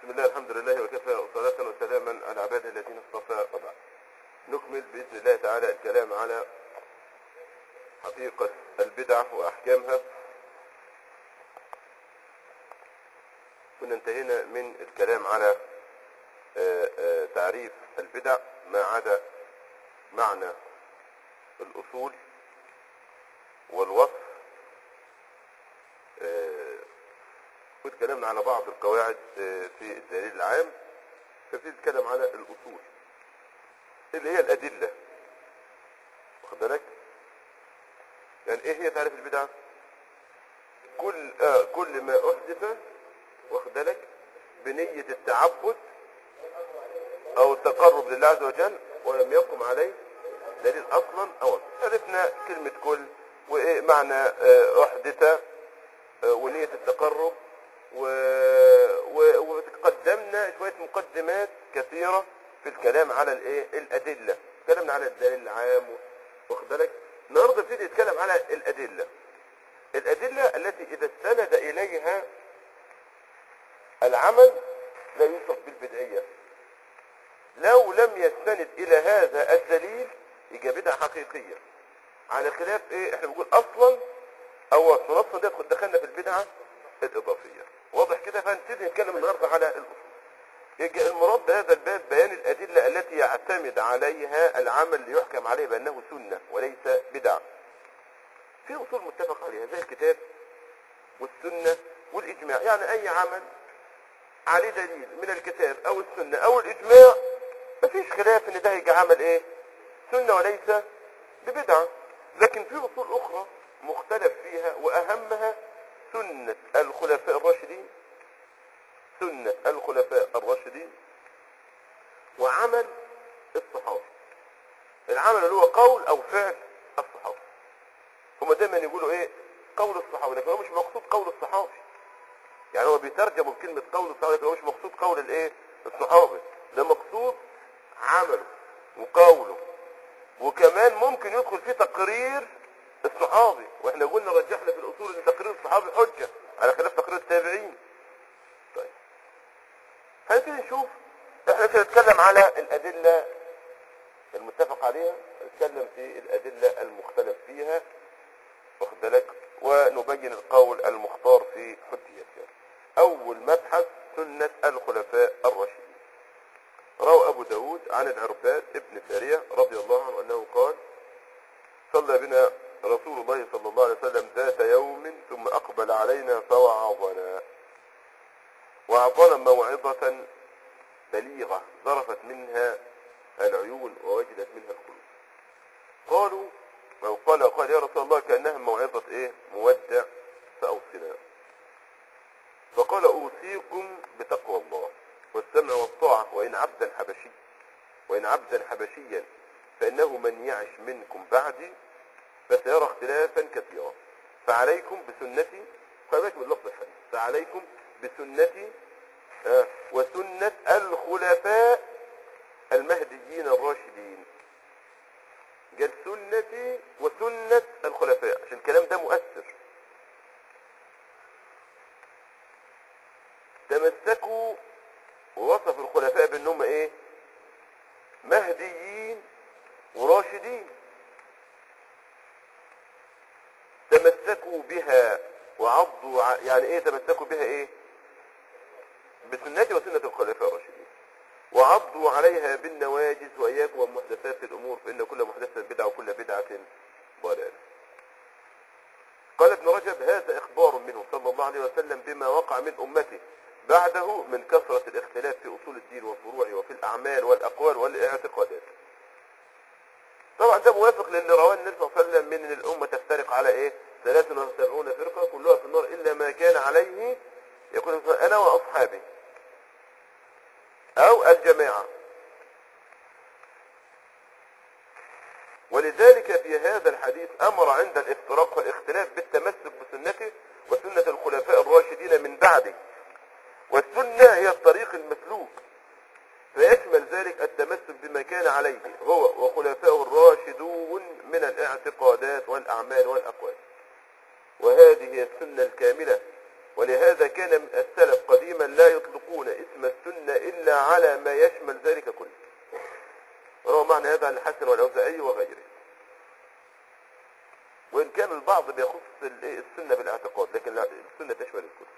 بسم الله الحمد لله وكفى وصلاة وسلاما على عباده الذين اصطفى وبعد نكمل بإذن الله تعالى الكلام على حقيقة البدعة وأحكامها كنا انتهينا من الكلام على آه، آه، تعريف البدع ما عدا معنى الأصول والوصف آه، واتكلمنا على بعض القواعد آه، في الدليل العام ففي نتكلم على الأصول اللي هي الأدلة واخد بالك يعني ايه هي تعريف البدعة كل آه كل ما أحدث واخد بالك بنية التعبد أو التقرب لله عز وجل ولم يقم عليه دليل أصلا أو عرفنا كلمة كل وإيه معنى آه، أحدث آه، ونية التقرب و... و... وقدمنا شوية مقدمات كثيرة في الكلام على الايه الأدلة تكلمنا على الدليل العام واخد بالك النهارده نبتدي نتكلم على الأدلة الأدلة التي إذا استند إليها العمل لا يوصف بالبدعية لو لم يستند إلى هذا الدليل يبقى بدعة حقيقية على خلاف ايه احنا بنقول اصلا او اصلا ده دخلنا في البدعة الاضافية واضح كده فهنبتدي نتكلم النهارده على الاصول يبقى المراد بهذا الباب بيان الادلة التي يعتمد عليها العمل ليحكم عليه بانه سنة وليس بدعة في اصول متفق عليها زي الكتاب والسنة والاجماع يعني اي عمل عليه دليل من الكتاب او السنة او الاجماع مفيش خلاف ان ده يبقى عمل ايه سنة وليس ببدعة لكن في اصول اخرى مختلف فيها واهمها سنة الخلفاء الراشدين سنة الخلفاء الراشدين وعمل الصحابة العمل اللي هو قول او فعل الصحابة هما دايما يقولوا ايه قول الصحابة لكن هو مش مقصود قول الصحابي يعني هو بيترجموا بكلمة قول الصحابة لكن هو مش مقصود قول الايه الصحابي ده مقصود عمله وقوله وكمان ممكن يدخل فيه تقرير الصحابي واحنا قلنا رجحنا في الاصول ان تقرير الصحابي حجة على خلاف تقرير التابعين طيب هنبتدي نشوف احنا سنتكلم على الادلة المتفق عليها نتكلم في الادلة المختلف فيها واخد بالك ونبين القول المختار في حجيتها اول مبحث سنة الخلفاء الراشدين روى ابو داود عن العرباد ابن سارية رضي الله عنه انه قال صلى بنا رسول الله صلى الله عليه وسلم ذات يوم ثم اقبل علينا فوعظنا وأعطانا موعظة بليغة ظرفت منها العيون ووجدت منها القلوب قالوا أو قال قال يا رسول الله كأنها موعظة إيه مودع فأوصنا فقال أوصيكم بتقوى الله والسمع والطاعة وإن عبدا حبشي وإن عبدا حبشيا فإنه من يعش منكم بعدي فسيرى اختلافا كثيرا فعليكم بسنتي خلي من لفظ الحديث فعليكم بسنتي آه، وسنة الخلفاء المهديين الراشدين قال سنتي وسنة الخلفاء عشان الكلام ده مؤثر تمسكوا ووصف الخلفاء بانهم ايه مهديين وراشدين تمسكوا بها وعضوا ع- يعني ايه تمسكوا بها ايه بسنتي وسنة الخلفاء الراشدين وعضوا عليها بالنواجز وإياكم ومحدثات الأمور فإن كل محدثة بدعة وكل بدعة ضلالة قال ابن رجب هذا إخبار منه صلى الله عليه وسلم بما وقع من أمته بعده من كثرة الاختلاف في أصول الدين وفروعه وفي الأعمال والأقوال والاعتقادات طبعا ده موافق للي رواه النبي صلى الله عليه وسلم من ان الأمة تفترق على إيه 73 فرقة كلها في النار إلا ما كان عليه يقول أنا وأصحابي أو الجماعة ولذلك في هذا الحديث أمر عند الافتراق والاختلاف بالتمسك بسنته وسنة الخلفاء الراشدين من بعده والسنة هي الطريق المسلوك فيشمل ذلك التمسك بما كان عليه هو وخلفائه الراشدون من الاعتقادات والأعمال والأقوال وهذه هي السنة الكاملة ولهذا كان من السلف قديما لا يطلقون اسم السنة إلا على ما يشمل ذلك كله وهو معنى هذا عن الحسن والأوزاعي وغيره وإن كان البعض بيخص ال- السنة بالاعتقاد لكن لا، السنة تشمل الكل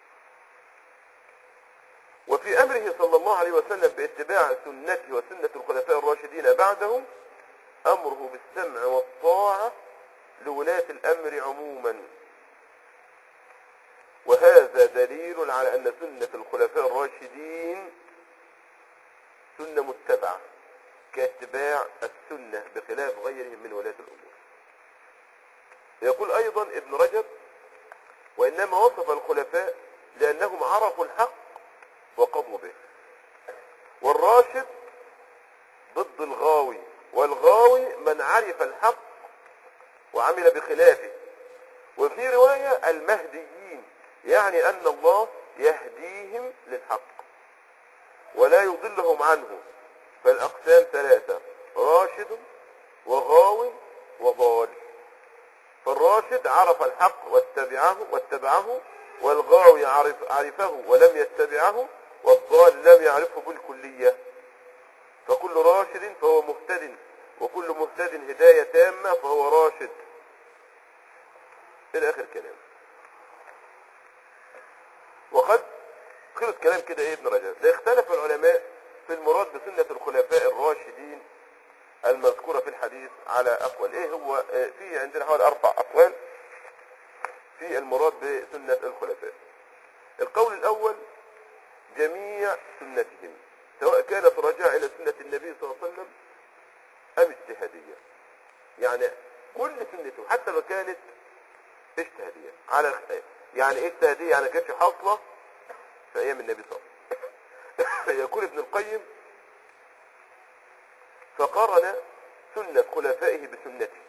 وفي أمره صلى الله عليه وسلم باتباع سنته وسنة الخلفاء الراشدين بعده أمره بالسمع والطاعة لولاة الأمر عموما وهذا دليل على أن سنة الخلفاء الراشدين سنة متبعة كاتباع السنة بخلاف غيرهم من ولاة الأمور يقول أيضا ابن رجب وإنما وصف الخلفاء لأنهم عرفوا الحق وقضوا به والراشد ضد الغاوي والغاوي من عرف الحق وعمل بخلافه وفي رواية المهديين يعني أن الله يهديهم للحق ولا يضلهم عنه فالأقسام ثلاثة راشد وغاو وضال فالراشد عرف الحق واتبعه واتبعه والغاوي عرف عرفه ولم يتبعه والضال لم يعرفه بالكلية فكل راشد فهو مهتد وكل مهتد هداية تامة فهو راشد إلى آخر كلام وقد خلص كلام كده ايه ابن رجب ده اختلف العلماء في المراد بسنة الخلفاء الراشدين المذكورة في الحديث على أقوال ايه هو اه في عندنا حوالي أربع أقوال في المراد بسنة الخلفاء القول الأول جميع سنتهم سواء كانت راجعة إلى سنة النبي صلى الله عليه وسلم أم اجتهادية يعني كل سنته حتى لو كانت اجتهادية على الخ- يعني ايه اجتهادية يعني ما كانتش حاصلة في أيام النبي صلى الله عليه وسلم يقول ابن القيم فقارن سنة خلفائه بسنته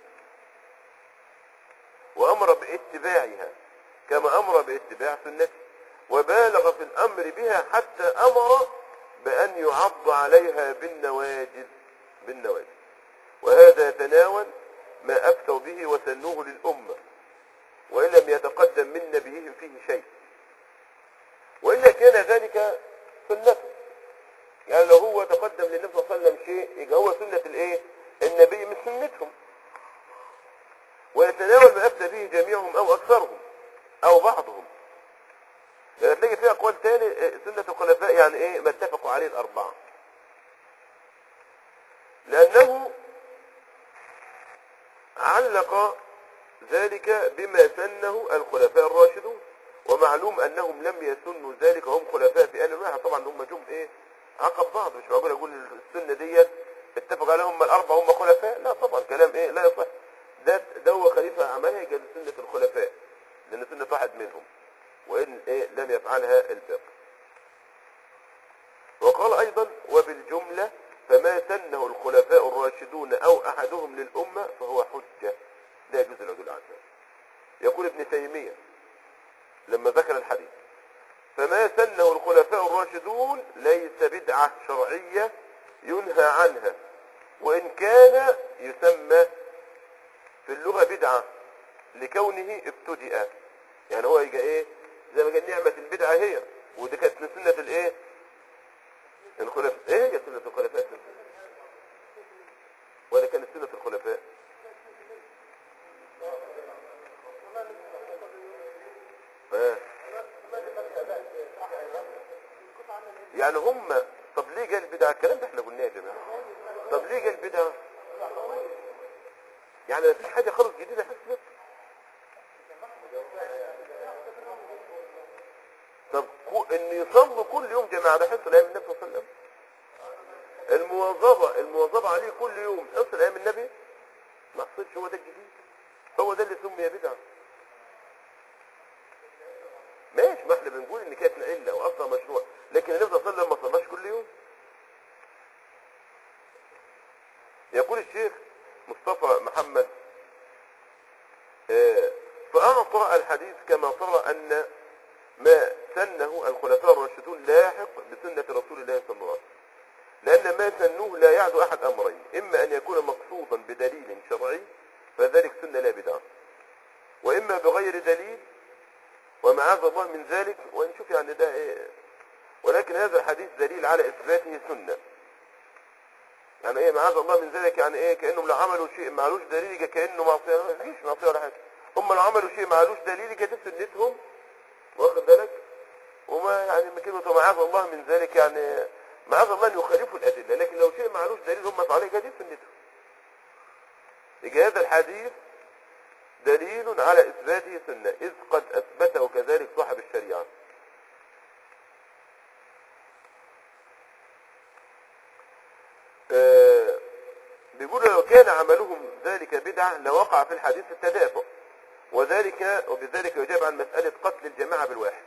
وأمر باتباعها كما أمر باتباع سنته وبالغ في الأمر بها حتى أمر بأن يعض عليها بالنواجذ بالنواجذ وهذا يتناول ما أفتوا به وسنوه للأمة وإن لم يتقدم من نبيهم فيه شيء وإلا كان ذلك سنته يعني لو هو تقدم للنبي صلى الله عليه وسلم شيء يبقى هو سنة الايه النبي من سنتهم ويتناول ما أفتى به جميعهم أو أكثرهم أو بعضهم لأن تلاقي فيها أقوال تاني آه، سنة الخلفاء يعني إيه ما اتفقوا عليه الأربعة لأنه علق ذلك بما سنه الخلفاء الراشدون ومعلوم أنهم لم يسنوا ذلك هم خلفاء في آن واحد طبعا هم جم إيه عقب بعض مش معقول أقول السنة ديت اتفق عليهم الأربعة هم خلفاء لا طبعا كلام إيه لا يصح ده ده هو خليفة عملها يجد سنة الخلفاء لأن سنة واحد منهم وإن إيه لم يفعلها الباقي وقال أيضا وبالجملة فما سنه الخلفاء الراشدون أو أحدهم للأمة فهو حجة لا يجوز العدول عنه يقول ابن تيمية لما ذكر الحديث فما سنه الخلفاء الراشدون ليس بدعة شرعية ينهى عنها وإن كان يسمى في اللغة بدعة لكونه ابتدأ يعني هو يجي ايه زي ما قال نعمة البدعة هي ودي كانت من سنة الايه الخلفاء ايه هي سنة الخلفاء ولا كانت سنة الخلفاء آه. يعني هم طب ليه جاء البدعة الكلام ده احنا قلناه يا جماعة طب ليه جاء البدعة يعني مفيش حاجة خالص جديدة حصلت طب كو- ان يصلوا كل يوم جماعة ده حصل ايام النبي صلى الله عليه وسلم المواظبة المواظبة عليه كل يوم حصل ايام النبي ما حصلش هو ده الجديد هو ده اللي سمي بدعة ماشي ما احنا بنقول ان كانت علة واصلا مشروع لكن النبي صلى الله عليه وسلم ما صلاش كل يوم يقول الشيخ مصطفى محمد آه، فأعطى الحديث كما ترى أن ما سنه الخلفاء الراشدون لاحق بسنة رسول الله صلى الله عليه وسلم لأن ما سنوه لا يعد أحد أمرين إما أن يكون مقصودا بدليل شرعي فذلك سنة لا بدعة وإما بغير دليل ومع معاذ الله من ذلك ونشوف يعني ده ايه ولكن هذا الحديث دليل على اثباته سنه يعني ايه معاذ الله من ذلك يعني ايه كانهم لو عملوا شيء معلوش دليل يبقى كانه معصيه ما فيش معصيه ولا حاجه هم لو عملوا شيء معلوش دليل يبقى دي سنتهم واخد بالك وما يعني من كلمه معاذ الله من ذلك يعني معاذ الله ان يخالفوا الادله لكن لو شيء معلوش دليل هم عليه يبقى دي سنتهم يبقى هذا الحديث دليل على اثباته سنه اذ قد اثبته كذلك صاحب الشريعه آه، بيقول لو كان عملهم ذلك بدعة لوقع في الحديث التدافع وذلك وبذلك يجاب عن مسألة قتل الجماعة بالواحد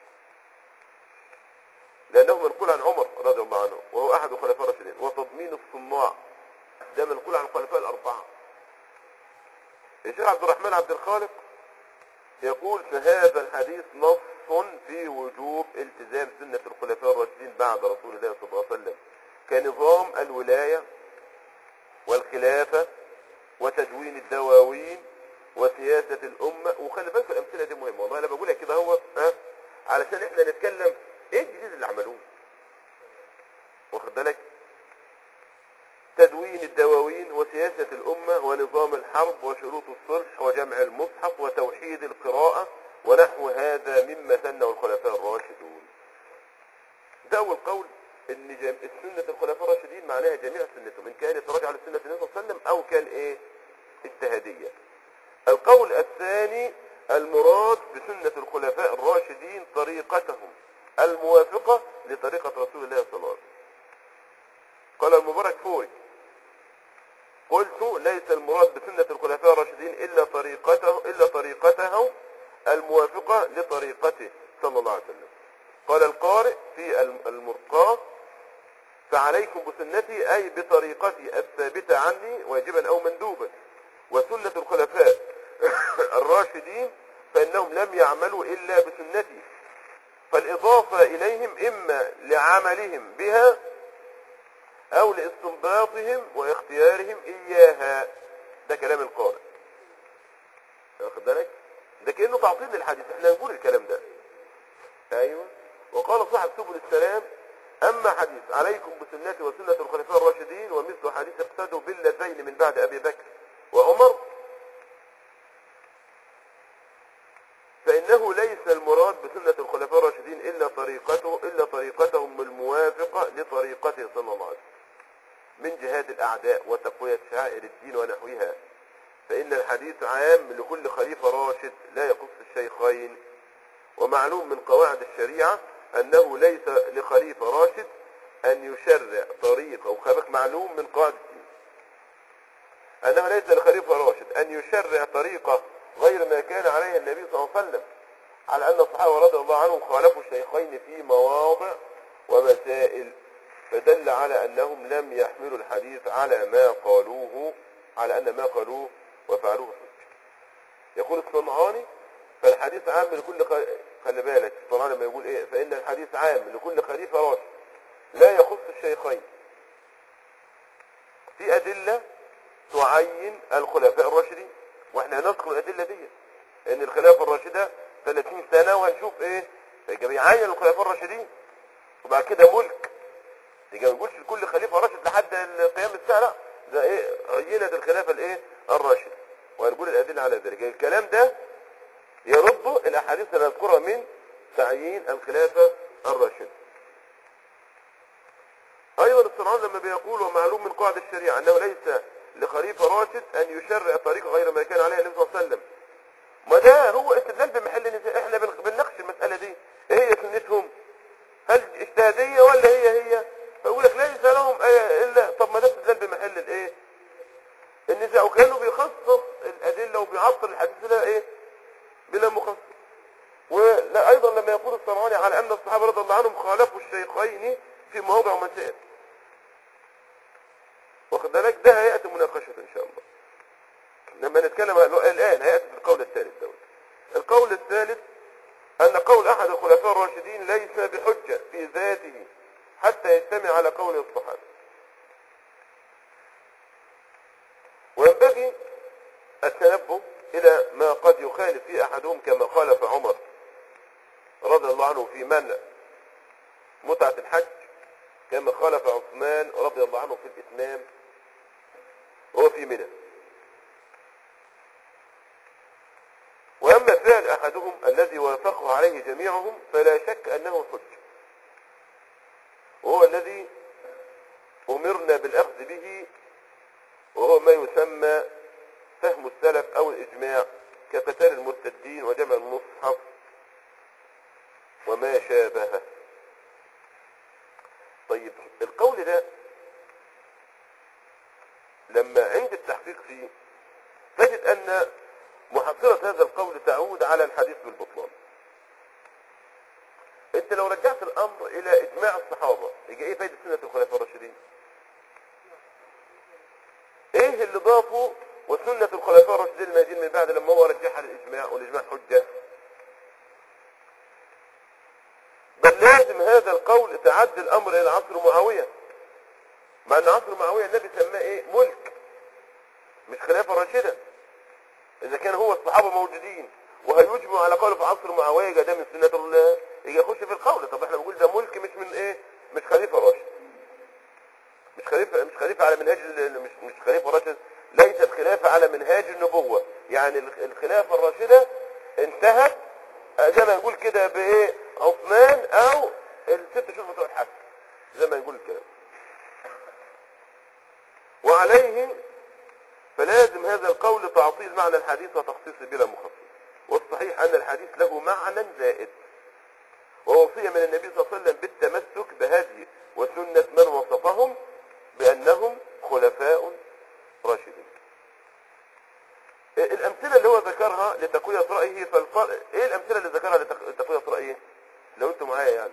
لأنه منقول عن عمر رضي الله عنه وهو أحد الخلفاء الراشدين وتضمين الصناع ده منقول عن الخلفاء الأربعة الشيخ عبد الرحمن عبد الخالق يقول فهذا الحديث نص في وجوب التزام سنة الخلفاء الراشدين بعد رسول الله صلى الله عليه وسلم كنظام الولاية والخلافة وتدوين الدواوين وسياسة الأمة وخلي بالك الأمثلة دي مهمة والله أنا بقولها كده هو ها علشان إحنا نتكلم إيه الجديد اللي عملوه واخد بالك تدوين الدواوين وسياسة الأمة ونظام الحرب وشروط الصلح وجمع المصحف وتوحيد القراءة ونحو هذا مما سنه الخلفاء الراشدون ده أول قول ان جم... السنة الخلفاء الراشدين معناها جميع سنتهم ان كانت راجعة لسنة النبي صلى الله عليه وسلم او كان ايه اجتهادية القول الثاني المراد بسنة الخلفاء الراشدين طريقتهم الموافقة لطريقة رسول الله صلى الله عليه وسلم قال المبارك فوري قلت ليس المراد بسنة الخلفاء الراشدين إلا طريقته إلا طريقته الموافقة لطريقته صلى الله عليه وسلم قال القارئ في المرقاة فعليكم بسنتي أي بطريقتي الثابتة عني واجبا أو مندوبا وسنة الخلفاء الراشدين فإنهم لم يعملوا إلا بسنتي فالإضافة إليهم إما لعملهم بها أو لاستنباطهم واختيارهم إياها ده كلام القارئ واخد بالك ده كأنه تعطيل للحديث احنا نقول الكلام ده ايوه وقال صاحب سبل السلام اما حديث عليكم بسنتي وسنة الخلفاء الراشدين ومثل حديث اقتدوا باللذين من بعد ابي بكر وعمر فانه ليس المراد بسنة الخلفاء الراشدين الا طريقته الا طريقتهم الموافقة لطريقته صلى الله عليه وسلم من جهاد الاعداء وتقوية شعائر الدين ونحوها فان الحديث عام لكل خليفة راشد لا يخص الشيخين ومعلوم من قواعد الشريعة أنه ليس لخليفة راشد أن يشرع طريقة وخلق معلوم من قواعد الدين أنه ليس لخليفة راشد أن يشرع طريقة غير ما كان عليه النبي صلى الله عليه وسلم على أن الصحابة رضي الله عنهم خالفوا الشيخين في مواضع ومسائل فدل على أنهم لم يحملوا الحديث على ما قالوه على أن ما قالوه وفعلوه حجة يقول الصنعاني فالحديث عام لكل خ... خلي بالك الصنعاني لما يقول ايه فإن الحديث عام لكل خليفة راشد لا يخص الشيخين في أدلة تعين الخلفاء الراشدين واحنا هنذكر الأدلة دي ان الخلافة الراشدة 30 سنة وهنشوف ايه يبقى بيعين الخلفاء الراشدين وبعد كده ملك يبقى ما نقولش لكل خليفة راشد لحد قيام الساعة لا ده ايه عينت الخلافة الايه الراشدة وهنقول الأدلة على ذلك الكلام ده يرد الأحاديث اللي نذكرها من تعيين الخلافة الراشدة أيضا الصنعان لما بيقول ومعلوم من قواعد الشريعة أنه ليس لخليفة راشد أن يشرع طريقة غير ما كان عليه النبي صلى الله عليه وسلم ما ده هو استدلال بمحل نزاع احنا بن- بنناقش المسألة دي ايه هي سنتهم هل اجتهادية ولا هي هي فيقول لك ليس لهم ايه الا طب ما ده استدلال بمحل الايه النزاع وكانه بيخصص الادلة وبيعطل الحديث ده ايه بلا مخصص ولا ايضا لما يقول الصنعاني على ان الصحابة رضي الله عنهم خالفوا الشيخين في مواضع ومسائل واخد بالك ده هيأتي مناقشة ان شاء الله لما نتكلم عن- الان هيأتي في القول الثالث دوت القول الثالث ان قول احد الخلفاء الراشدين ليس بحجة في ذاته حتى يجتمع على قول الصحابة وينبغي التنبه الى ما قد يخالف فيه احدهم كما خالف عمر رضي الله عنه في منع متعة الحج كما خالف عثمان رضي الله عنه في الإتمام وهو في منى وأما فعل أحدهم الذي وافقه عليه جميعهم فلا شك أنه حج وهو الذي أمرنا بالأخذ به وهو ما يسمى فهم السلف أو الإجماع كقتال المرتدين وجمع المصحف وما شابهه طيب القول ده لما عند التحقيق فيه تجد أن محصلة هذا القول تعود على الحديث بالبطلان انت لو رجعت الامر الى اجماع الصحابة يجي ايه فايدة سنة الخلفاء الراشدين ايه اللي ضافه وسنة الخلفاء الراشدين المهديين من بعد لما هو رجعها للاجماع والاجماع حجة بل لازم هذا القول تعدي الامر الى عصر معاوية مع ان عصر معاوية النبي سماه ايه ملك مش خلافة راشدة اذا كان هو الصحابة موجودين وهيجمعوا على قول في عصر معاوية يبقى ده من سنة الله يجي يخش في القول طب احنا بنقول ده ملك مش من ايه مش خليفة راشد مش خليفة مش خليفة على منهاج ال- مش مش خليفة راشد ليس الخلافة على منهاج النبوة يعني الخ- الخلافة الراشدة انتهت آه، زي ما نقول كده بايه عثمان او الست شهور بتوع الحج زي ما نقول الكلام وعليه فلازم هذا القول تعطيل معنى الحديث وتخصيصه بلا مخصص والصحيح ان الحديث له معنى زائد ووصي من النبي صلى الله عليه وسلم بالتمسك بهدي وسنة من وصفهم بأنهم خلفاء راشدين الأمثلة اللي هو ذكرها لتقوية رأيه فالفرق إيه الأمثلة اللي ذكرها لتق- لتقوية رأيه لو أنتم معايا يعني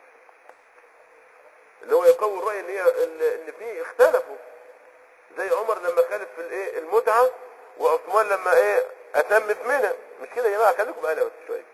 اللي هو يقوي الرأي اللي هي اللي- إن فيه اختلفوا زي عمر لما خالف في الايه المتعة وعثمان لما ايه اتم في منى مش كده يا جماعه خليكم معانا بس شويه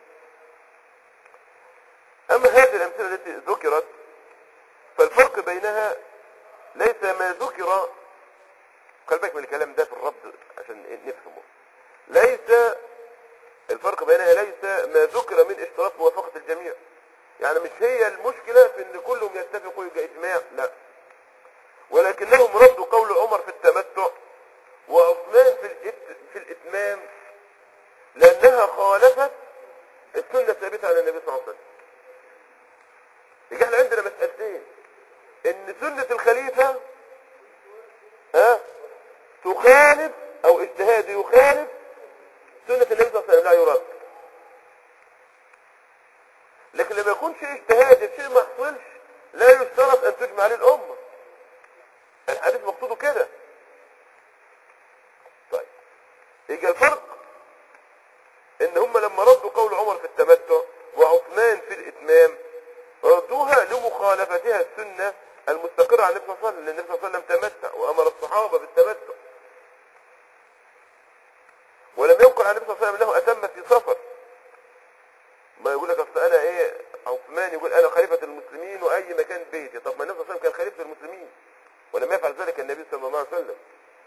اما هذه الامثله التي ذكرت فالفرق بينها ليس ما ذكر خلي بالك من الكلام ده في الرد عشان نفهمه ليس الفرق بينها ليس ما ذكر من اشتراط موافقه الجميع يعني مش هي المشكله في ان كلهم يتفقوا يبقى اجماع لا ولكنهم ردوا قول عمر في التمتع وعثمان في الإت... في الإتمام لأنها خالفت السنة الثابتة عن النبي صلى الله عليه وسلم يبقى احنا عندنا مسألتين إن سنة الخليفة ها تخالف أو اجتهاد يخالف سنة النبي صلى الله عليه وسلم لا يرد لكن لما يكون شيء اجتهادي في شيء ما حصلش لا يشترط أن تجمع عليه الأمة الحديث مقصوده كده طيب يجي الفرق ان هم لما ردوا قول عمر في التمتع وعثمان في الاتمام ردوها لمخالفتها السنة المستقرة عن النبي صلى الله عليه وسلم لان النبي صلى الله عليه وسلم تمتع وامر الصحابة بالتمتع ولم ينقل عن النبي صلى الله عليه وسلم انه اتم في سفر ما يقول لك اصل انا ايه عثمان يقول انا خليفة المسلمين واي مكان بيتي طب ما النبي صلى الله عليه وسلم كان خليفة المسلمين ولم يفعل ذلك النبي صلى الله عليه وسلم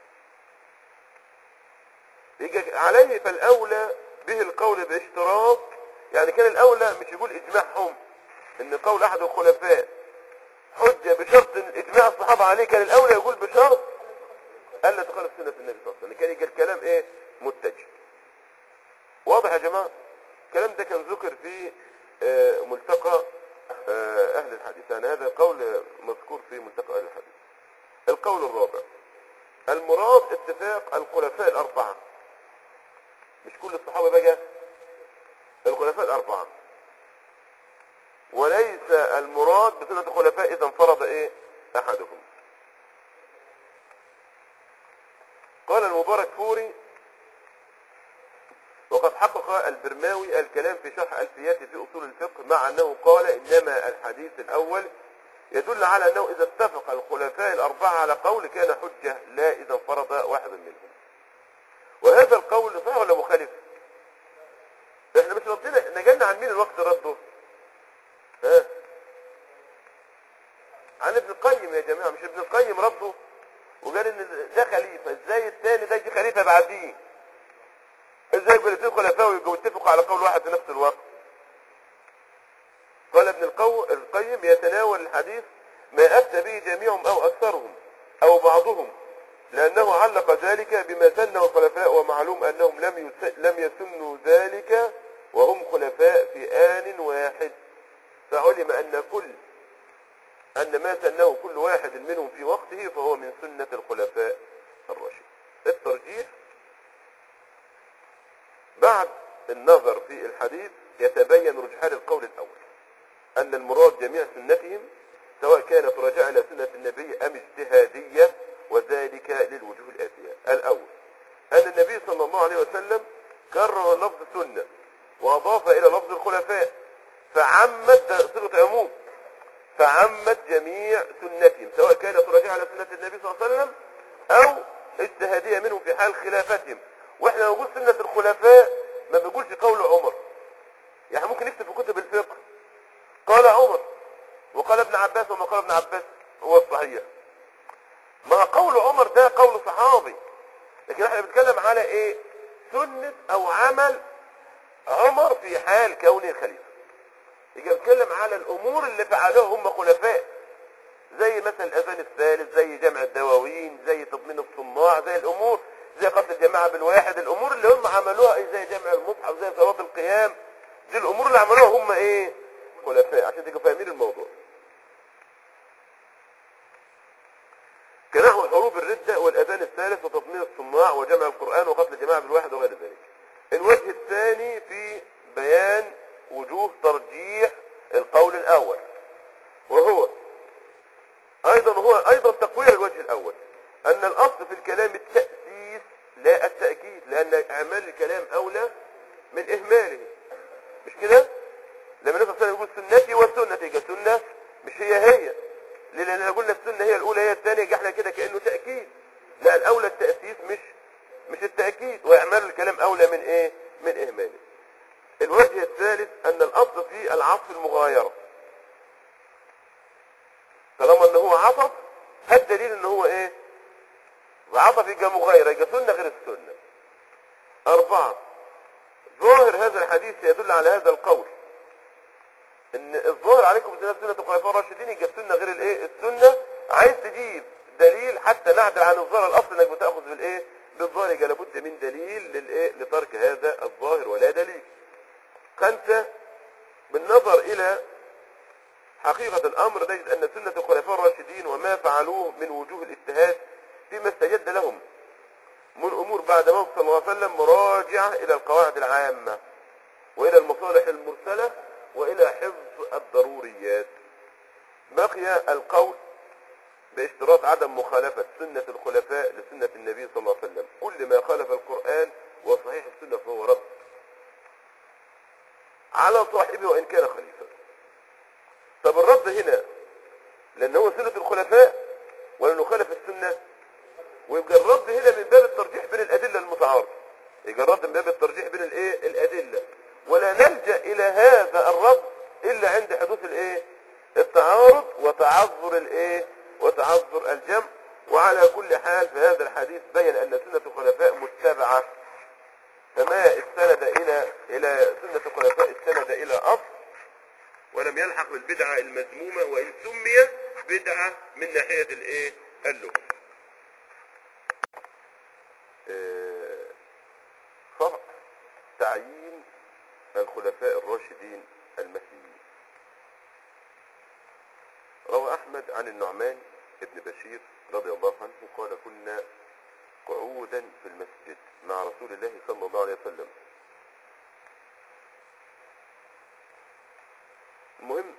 يجي عليه فالأولى به القول باشتراط يعني كان الأولى مش يقول إجماعهم إن قول أحد الخلفاء حجة بشرط إن إجماع الصحابة عليه كان الأولى يقول بشرط ألا تخالف سنة النبي صلى الله عليه وسلم كان يجي الكلام إيه متجه واضح يا جماعة الكلام ده كان ذكر في آه، ملتقى آه، أهل الحديث يعني هذا قول مذكور في ملتقى أهل الحديث القول الرابع المراد اتفاق الخلفاء الأربعة مش كل الصحابة بقى الخلفاء الأربعة وليس المراد بسنة الخلفاء إذا انفرد إيه أحدهم قال المبارك فوري وقد حقق البرماوي الكلام في شرح ألفياته في أصول الفقه مع أنه قال إنما الحديث الأول يدل على أنه إذا اتفق الخلفاء الأربعة على قول كان حجة لا إذا انفرد واحد منهم وهذا القول صحيح ولا مخالف احنا مش ردينا نجلنا عن مين الوقت رده ها عن ابن القيم يا جماعة مش ابن القيم رده وقال ان ده خليفة ازاي الثاني ده يجي خليفة بعديه ازاي يبقى الاثنين خلفاء ويبقوا يتفقوا على قول واحد في نفس الوقت القو... القيم يتناول الحديث ما أفتى به جميعهم أو أكثرهم أو بعضهم لأنه علق ذلك بما سنه الخلفاء ومعلوم أنهم لم يس... لم يسنوا ذلك وهم خلفاء في آن واحد فعلم أن كل أن ما سنه كل واحد منهم في وقته فهو من سنة الخلفاء الراشدين الترجيح بعد النظر في الحديث يتبين رجحان القول الأول أن المراد جميع سنتهم سواء كانت راجعة إلى سنة النبي أم اجتهادية وذلك للوجوه الآتية الأول أن النبي صلى الله عليه وسلم كرر لفظ سنة وأضاف إلى لفظ الخلفاء فعمد ده صيغة عموم فعمت جميع سنتهم سواء كانت راجعة على سنة النبي صلى الله عليه وسلم أو اجتهادية منهم في حال خلافتهم واحنا نقول سنة الخلفاء ما بنقولش قول عمر يعني ممكن نكتب في كتب الفقه قال عمر وقال ابن عباس وما قال ابن عباس هو الصحيح ما قول عمر ده قول صحابي لكن احنا بنتكلم على ايه سنة او عمل عمر في حال كونه خليفة يجي بنتكلم على الامور اللي فعلوها هم خلفاء زي مثلا الاذان الثالث زي جمع الدواوين زي تضمين الصناع زي الامور زي قتل الجماعة بالواحد الامور اللي هم عملوها إيه زي جمع المصحف زي صلاة القيام دي الامور اللي عملوها هم ايه خلفاء عشان تبقوا فاهمين الموضوع كنحو حروب الردة والأذان الثالث وتضمين الصناع وجمع القرآن وقتل الجماعة بالواحد وغير ذلك الوجه الثاني في بيان وجوه ترجيح القول الأول وهو أيضا هو أيضا تقوية الوجه الأول أن الأصل في الكلام التأسيس لا التأكيد لأن إعمال الكلام أولى من إهماله مش كده؟ لما النبي صلى الله عليه وسلم يقول سنتي وسنتي يبقى سنة مش هي هي ليه؟ لأن لو قلنا السنة هي الأولى هي الثانية يبقى احنا كده كأنه تأكيد لا الأولى التأسيس مش مش التأكيد وإعمال الكلام أولى من إيه؟ من إهماله الوجه الثالث أن الأصل في العطف المغايرة طالما أن هو عطف الدليل أن هو إيه؟ وعطف يبقى مغايرة يبقى سنة غير السنة أربعة ظاهر هذا الحديث يدل على هذا القول ان الظاهر عليكم سنة سنة الخلفاء الراشدين يبقى السنة غير الايه السنة عايز تجيب دليل حتى نعدل عن الظاهر الاصل انك بتاخذ بالايه بالظاهر يبقى لابد من دليل للايه لترك هذا الظاهر ولا دليل خمسة بالنظر الى حقيقة الامر نجد ان سنة الخلفاء الراشدين وما فعلوه من وجوه الاجتهاد فيما استجد لهم من امور بعد موت صلى الله عليه وسلم مراجعة الى القواعد العامة والى المصالح المرسلة والى حفظ الضروريات بقي القول باشتراط عدم مخالفة سنة الخلفاء لسنة النبي صلى الله عليه وسلم كل ما خالف القرآن وصحيح السنة فهو رد على صاحبه وإن كان خليفة طب الرد هنا لأن هو سنة الخلفاء ولا نخالف السنة ويبقى الرد هنا من باب الترجيح بين الأدلة المتعارضة يبقى الرد من باب الترجيح بين الايه الأدلة ولا نلجأ إلى هذا الرد إلا عند حدوث الايه التعارض وتعذر الايه وتعذر الجمع وعلى كل حال في هذا الحديث بين أن سنة الخلفاء متبعة فما استند إلى إلى سنة الخلفاء استند إلى أصل ولم يلحق بالبدعة المذمومة وإن سمي بدعة من ناحية الايه اللغة آه، فرق تعيين الخلفاء الراشدين المهديين روى أحمد عن النعمان ابن بشير رضي الله عنه قال كنا قعودا في المسجد مع رسول الله صلى الله عليه وسلم المهم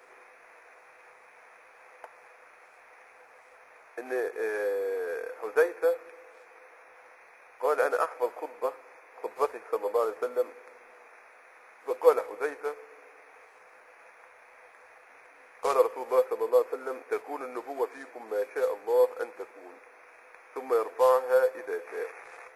ان آه، حذيفة قال انا احفظ خطبة خطبته صلى الله عليه وسلم فقال حذيفة قال رسول الله صلى الله عليه وسلم تكون النبوة فيكم ما شاء الله أن تكون ثم يرفعها إذا شاء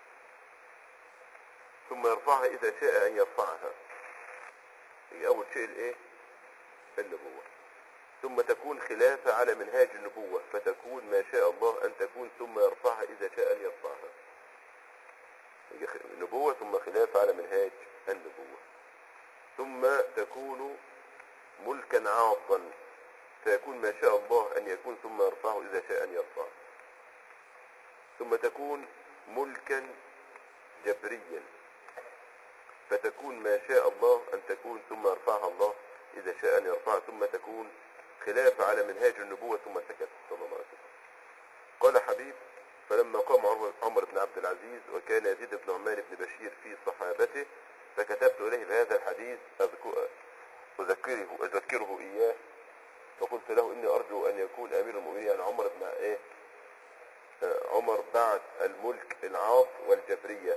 ثم يرفعها إذا شاء أن يرفعها هي أول شيء الإيه النبوة ثم تكون خلافة على منهاج النبوة فتكون ما شاء الله أن تكون ثم يرفعها إذا شاء أن يرفعها هي خ- نبوة ثم خلافة على منهاج النبوة ثم تكون ملكا عاضا فيكون ما شاء الله أن يكون ثم يرفعه إذا شاء أن يرفعه ثم تكون ملكا جبريا فتكون ما شاء الله أن تكون ثم يرفعها الله إذا شاء أن يرفعها ثم تكون خلاف على منهاج النبوة ثم سكت صلى الله عليه وسلم قال حبيب فلما قام عمر- عمر بن عبد العزيز وكان يزيد بن عمان بن بشير في صحابته فكتبت إليه بهذا الحديث أذكر- أذكره, أذكره إياه فقلت له إني أرجو أن يكون أمير المؤمنين يعني عمر بن إيه آه، عمر بعد الملك العاص والجبرية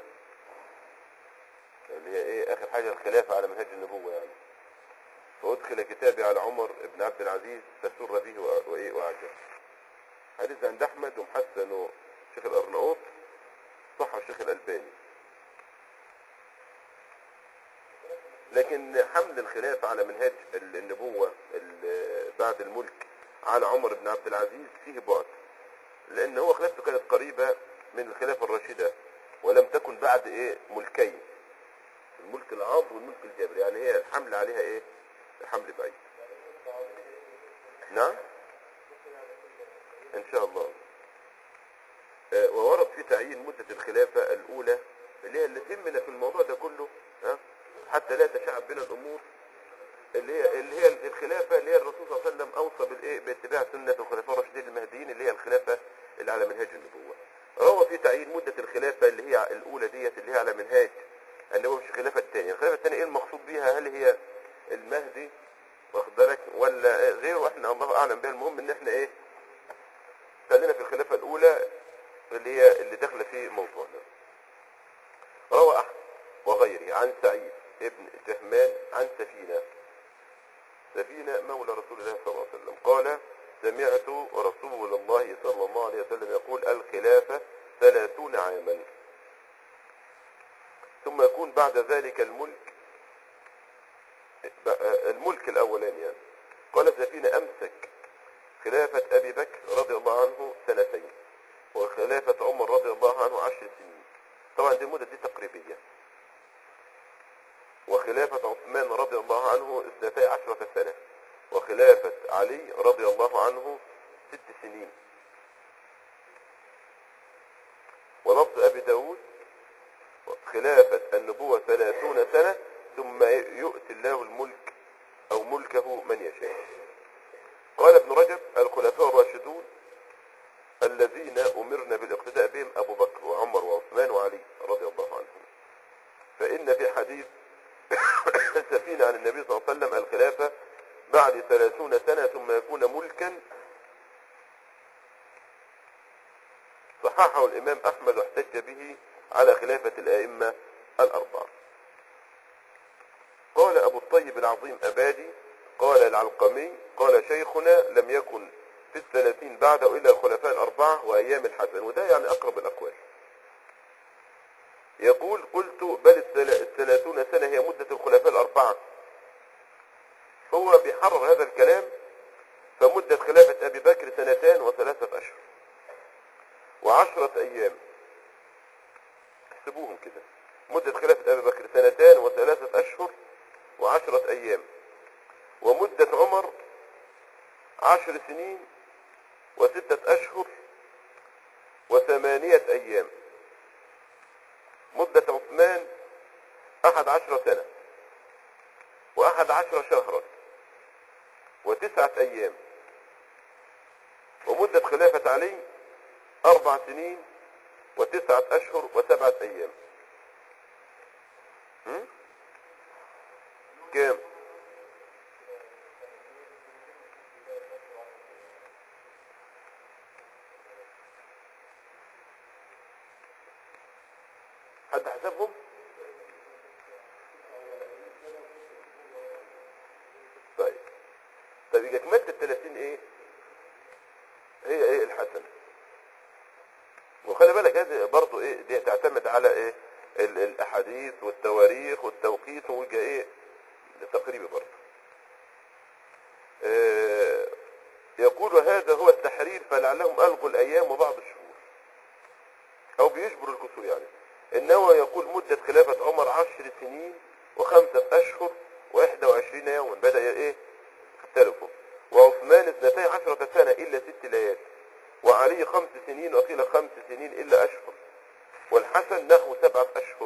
اللي هي إيه آخر حاجة الخلافة على منهج النبوة يعني فأدخل كتابي على عمر بن عبد العزيز فسر به وأ- وإيه وأعجب حديث عند أحمد ومحسن شيخ الأرناؤوط صح الشيخ الألباني لكن حمل الخلافة على منهاج ال- النبوة ال- بعد الملك على عمر بن عبد العزيز فيه بعد لأن هو خلافته كانت قريبة من الخلافة الراشدة ولم تكن بعد إيه ملكين الملك العاض والملك الجبري يعني هي الحمل عليها إيه حمل بعيد نعم إن شاء الله آه، وورد في تعيين مدة الخلافة الأولى اللي هي اللي تهمنا في الموضوع ده كله ها حتى لا تشعب بنا الأمور اللي هي اللي هي الخلافة اللي هي الرسول صلى الله عليه وسلم أوصى بالإيه باتباع سنة الخلفاء الراشدين المهديين اللي هي الخلافة اللي على منهاج النبوة. روى في تعيين مدة الخلافة اللي هي الأولى ديت اللي هي على منهاج النبوة مش الخلافة الثانية، الخلافة الثانية إيه المقصود بيها؟ هل هي المهدي واخد بالك ولا غيره احنا الله أعلم بها المهم إن احنا إيه خلينا في الخلافة الأولى اللي هي اللي داخلة في موضوعنا. روى أحمد وغيره عن سعيد ابن جهمان عن سفينة سفينة مولى رسول الله صلى الله عليه وسلم قال سمعت رسول الله صلى الله عليه وسلم يقول الخلافة ثلاثون عاما ثم يكون بعد ذلك الملك الملك الأولاني يعني قال سفينة أمسك خلافة أبي بكر رضي الله عنه سنتين وخلافة عمر رضي الله عنه عشر سنين طبعا دي المدة دي تقريبية وخلافة عثمان رضي الله عنه اثنتي عشرة سنة وخلافة علي رضي الله عنه ست سنين ولفظ أبي داود خلافة النبوة ثلاثون سنة ثم يؤتي الله الملك أو ملكه من يشاء قال ابن رجب الخلفاء الراشدون الذين أمرنا بالاقتداء بهم أبو بكر وعمر وعثمان وعلي رضي الله عنهم فإن في حديث سفينة عن النبي صلى الله عليه وسلم الخلافة بعد ثلاثون سنة ثم يكون ملكا صححه الإمام أحمد واحتج به على خلافة الآئمة الأربعة قال أبو الطيب العظيم أبادي قال العلقمي قال شيخنا لم يكن في الثلاثين بعده إلا الخلفاء الأربعة وأيام الحسن وده يعني أقرب الأقوال يقول قلت بل الثلا- الثلاثون سنة هي مدة الخلفاء الأربعة هو بيحرر هذا الكلام فمدة خلافة أبي بكر سنتان وثلاثة أشهر وعشرة أيام احسبوهم كده مدة خلافة أبي بكر سنتان وثلاثة أشهر وعشرة أيام ومدة عمر عشر سنين وستة أشهر وثمانية أيام مدة عثمان أحد عشر سنة وأحد عشر شهرا وتسعة أيام ومدة خلافة علي أربع سنين وتسعة أشهر وسبعة أيام هم؟ كام؟ حد حسبهم؟ طيب طيب يبقى كملت ال 30 ايه؟ هي ايه الحسنه وخلي بالك هذه برضه ايه دي تعتمد على ايه ال- الاحاديث والتواريخ والتوقيت ويبقى ايه تقريبي برضه آه يقول هذا هو التحرير فلعلهم الغوا الايام وبعض الشهور او بيجبروا الكسور يعني انه يقول مدة خلافة عمر عشر سنين وخمسة اشهر واحدى وعشرين يوما بدأ ايه اختلفوا وعثمان اثنتي عشرة سنة إلا ست ليالي وعلي خمس سنين وقيل خمس سنين إلا أشهر والحسن نحو سبعة أشهر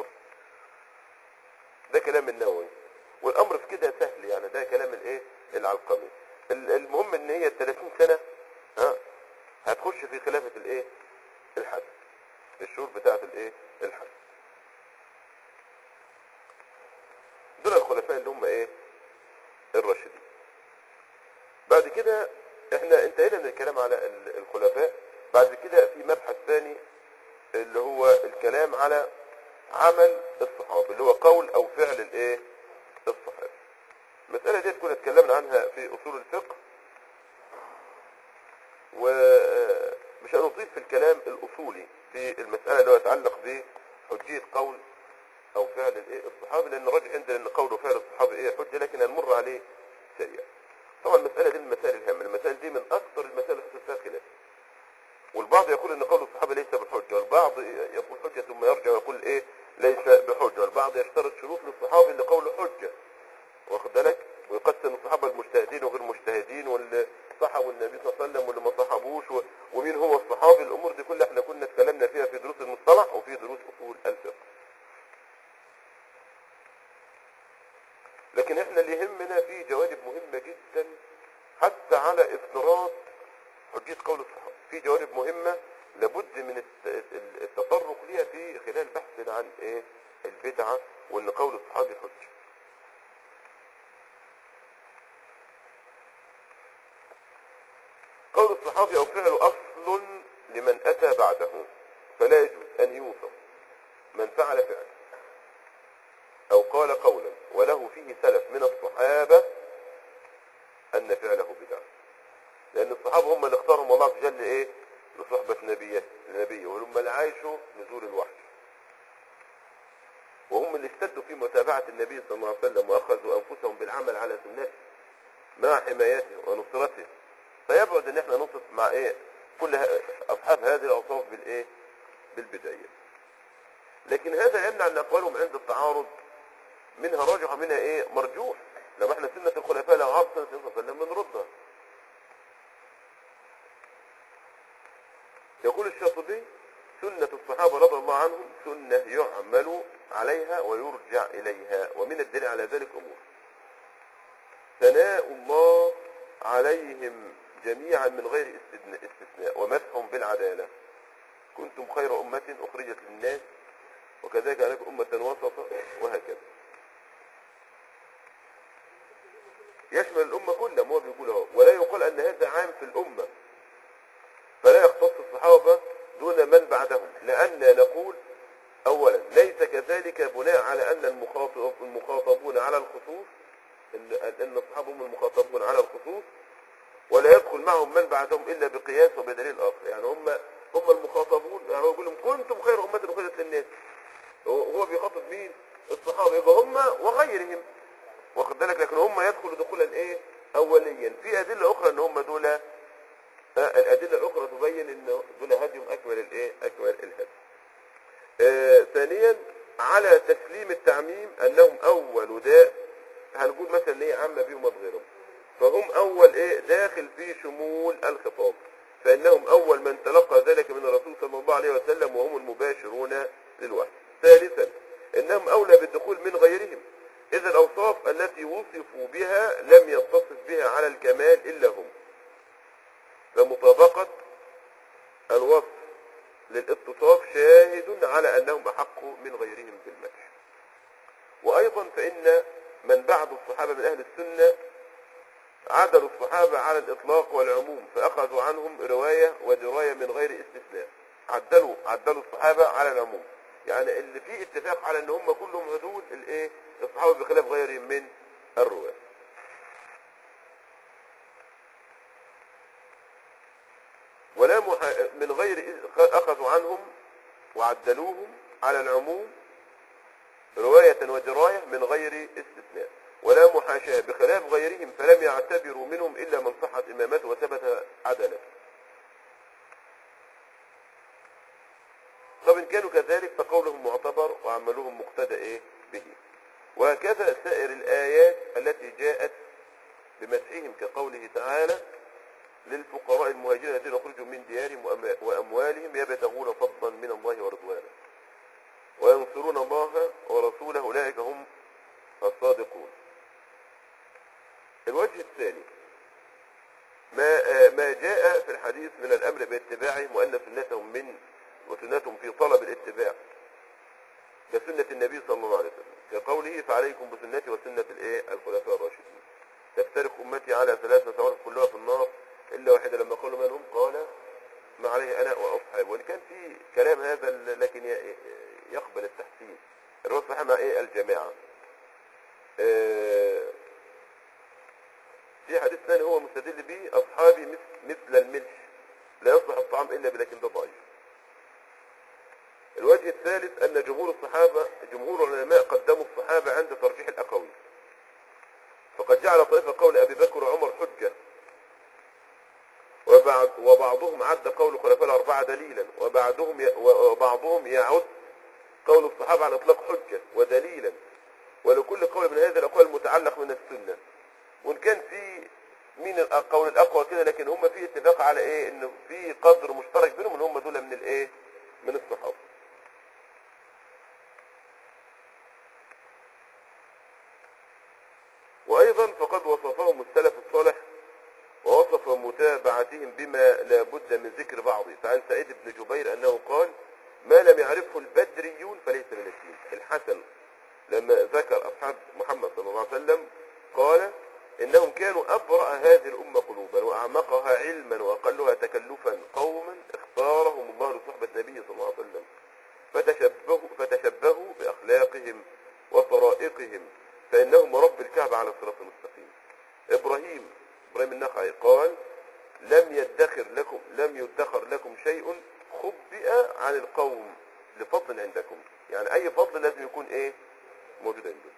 ده كلام النووي والأمر في كده سهل يعني ده كلام الإيه العلقمي ال- المهم إن هي 30 سنة ها هتخش في خلافة الإيه الحسن الشهور بتاعة الإيه الحسن دول الخلفاء اللي هم إيه الراشدين بعد كده احنا انتهينا من الكلام على ال- الخلفاء بعد كده في مبحث ثاني اللي هو الكلام على عمل الصحابة اللي هو قول او فعل الايه الصحابة المسألة دي كنا اتكلمنا عنها في اصول الفقه ومش هنطيل في الكلام الاصولي في المسألة اللي هو يتعلق بحجية قول او فعل الايه الصحابي لان الراجح عندنا ان قول وفعل الصحابي ايه حجة لكن هنمر عليه سريعا طبعا المسألة دي من المسائل الهامة المسائل دي من اكثر المسائل اللي حصل فيها خلاف والبعض يقول ان قول الصحابة ليس بحجة والبعض يقول حجة ثم يرجع ويقول ايه ليس بحجة والبعض يشترط شروط للصحابي ان قوله حجة واخد بالك ويقسم الصحابة المجتهدين وغير مجتهدين واللي صحبوا النبي صلى الله عليه وسلم واللي ما صحبوش و- ومين هو الصحابي الامور دي كلها احنا كنا اتكلمنا فيها في دروس المصطلح وفي دروس اصول الفقه لكن احنا اللي يهمنا في جوانب مهمة جدا حتى على افتراض حجية قول الصحابة في جوانب مهمة لابد من الت- ال- التطرق ليها في خلال بحثنا عن ايه البدعة وان قول الصحابي حجة قول الصحابي او فعله اصل لمن اتى بعده فلا يجوز ان يوصف من فعل فعلا او قال قولا وله فيه سلف من الصحابة ان فعله بدعة لان الصحابة هم اللي اختارهم الله عز وجل ايه لصحبة نبيه نبيه وهم اللي عايشوا نزول الوحي وهم اللي اشتدوا في متابعة النبي صلى الله عليه وسلم واخذوا انفسهم بالعمل على سنته مع حمايته ونصرته فيبعد ان احنا نصف مع ايه كل ه- اصحاب هذه الاوصاف بالايه بالبداية لكن هذا يمنع ان اقوالهم عند التعارض منها راجح ومنها ايه مرجوح لما احنا سنة الخلفاء لو عرض سنة النبي صلى الله عليه وسلم بنردها يقول الشاطبي سنة الصحابة رضي الله عنهم سنة يعمل عليها ويرجع إليها ومن الدليل على ذلك أمور ثناء الله عليهم جميعا من غير استثناء, استثناء ومدحهم بالعدالة كنتم خير أمة أخرجت للناس وكذلك عليكم أمة وسطا وهكذا يشمل الأمة كلها ما هو بيقول اهو ولا يقال أن هذا عام في الأمة فلا يختص الصحابة دون من بعدهم لأن نقول أولا ليس كذلك بناء على أن المخاطب المخاطبون على الخصوص أن أن الصحابة هم المخاطبون على الخصوص ولا يدخل معهم من بعدهم إلا بقياس وبدليل آخر يعني هم هم المخاطبون يعني هو يقول لهم كنتم خير أمة أخرجت للناس هو هو بيخاطب مين؟ الصحابة يبقى هم وغيرهم واخد بالك لكن هم يدخلوا دخولا ايه؟ أوليا في أدلة أخرى أن هم دول آه، الأدلة الأخرى تبين أن دول هديهم أكمل الإيه؟ أكمل الهدي. آه، ثانيا على تسليم التعميم أنهم أول داء هنقول مثلا إن هي عامة بهم غيرهم فهم أول إيه داخل في شمول الخطاب فإنهم أول من تلقى ذلك من الرسول صلى الله عليه وسلم وهم المباشرون للوحي. ثالثا إنهم أولى بالدخول من غيرهم إذ الأوصاف التي وصفوا بها لم يتصف بها على الكمال إلا هم فمطابقة الوصف للاتصاف شاهد على أنهم أحق من غيرهم بالمدح وأيضا فإن من بعد الصحابة من أهل السنة عدلوا الصحابة على الإطلاق والعموم فأخذوا عنهم رواية ودراية من غير استثناء عدلوا عدلوا الصحابة على العموم يعني اللي فيه اتفاق على ان هم كلهم عدول الايه الصحابة بخلاف غيرهم من الرواة ولا مح... من غير إذ- أخذوا عنهم وعدلوهم على العموم رواية ودراية من غير استثناء ولا محاشاة بخلاف غيرهم فلم يعتبروا منهم إلا من صحت إمامته وثبت عدالته طب إن كانوا كذلك فقولهم معتبر وعملهم مقتدى إيه به وهكذا سائر الآيات التي جاءت بمدحهم كقوله تعالى للفقراء المهاجرين الذين اخرجوا من ديارهم وأما- واموالهم يبتغون فضلا من الله ورضوانا وينصرون الله ورسوله اولئك هم الصادقون الوجه الثاني ما آه، ما جاء في الحديث من الامر باتباعهم وان سنتهم من وسنتهم في طلب الاتباع كسنة النبي صلى الله عليه وسلم كقوله فعليكم بسنتي وسنة الايه الخلفاء الراشدين تفترق امتي على ثلاثة طوائف كلها في النار الا واحدة لما قالوا من هم قال ما عليه انا واصحابي وان كان في كلام هذا ال- لكن ي- يقبل التحسين الرسول مع ايه الجماعة آه، في حديث ثاني هو مستدل به اصحابي مثل, مثل الملح لا يصلح الطعام الا بلكن ده ضعيف الوجه الثالث ان جمهور الصحابة جمهور العلماء قدموا الصحابة عند ترجيح الاقاويل فقد جعل طائفة قول ابي بكر وعمر حجة وبعض وبعضهم عد قول الخلفاء الاربعة دليلا وبعضهم ي... وبعضهم يعد قول الصحابة على اطلاق حجة ودليلا ولكل قول من هذه الاقوال المتعلق من السنة وان كان في مين القول الاقوى كده لكن هم في اتفاق على ايه ان في قدر مشترك بينهم ان هم دول من الايه من الصحابه وايضا فقد وصفهم السلف الصالح ووصف متابعتهم بما لا بد من ذكر بعضه فعن سعيد بن جبير انه قال ما لم يعرفه البدريون فليس من الدين الحسن لما ذكر اصحاب محمد صلى الله عليه وسلم قال انهم كانوا ابرأ هذه الامة قلوبا واعمقها علما واقلها تكلفا قوما اختارهم الله لصحبة النبي صلى الله عليه وسلم فتشبهوا, فتشبهوا باخلاقهم وطرائقهم فانهم رب الكعبة على الصراط المستقيم ابراهيم ابراهيم النخعي قال لم يدخر لكم لم يدخر لكم شيء خبئ عن القوم لفضل عندكم يعني اي فضل لازم يكون ايه موجود عندكم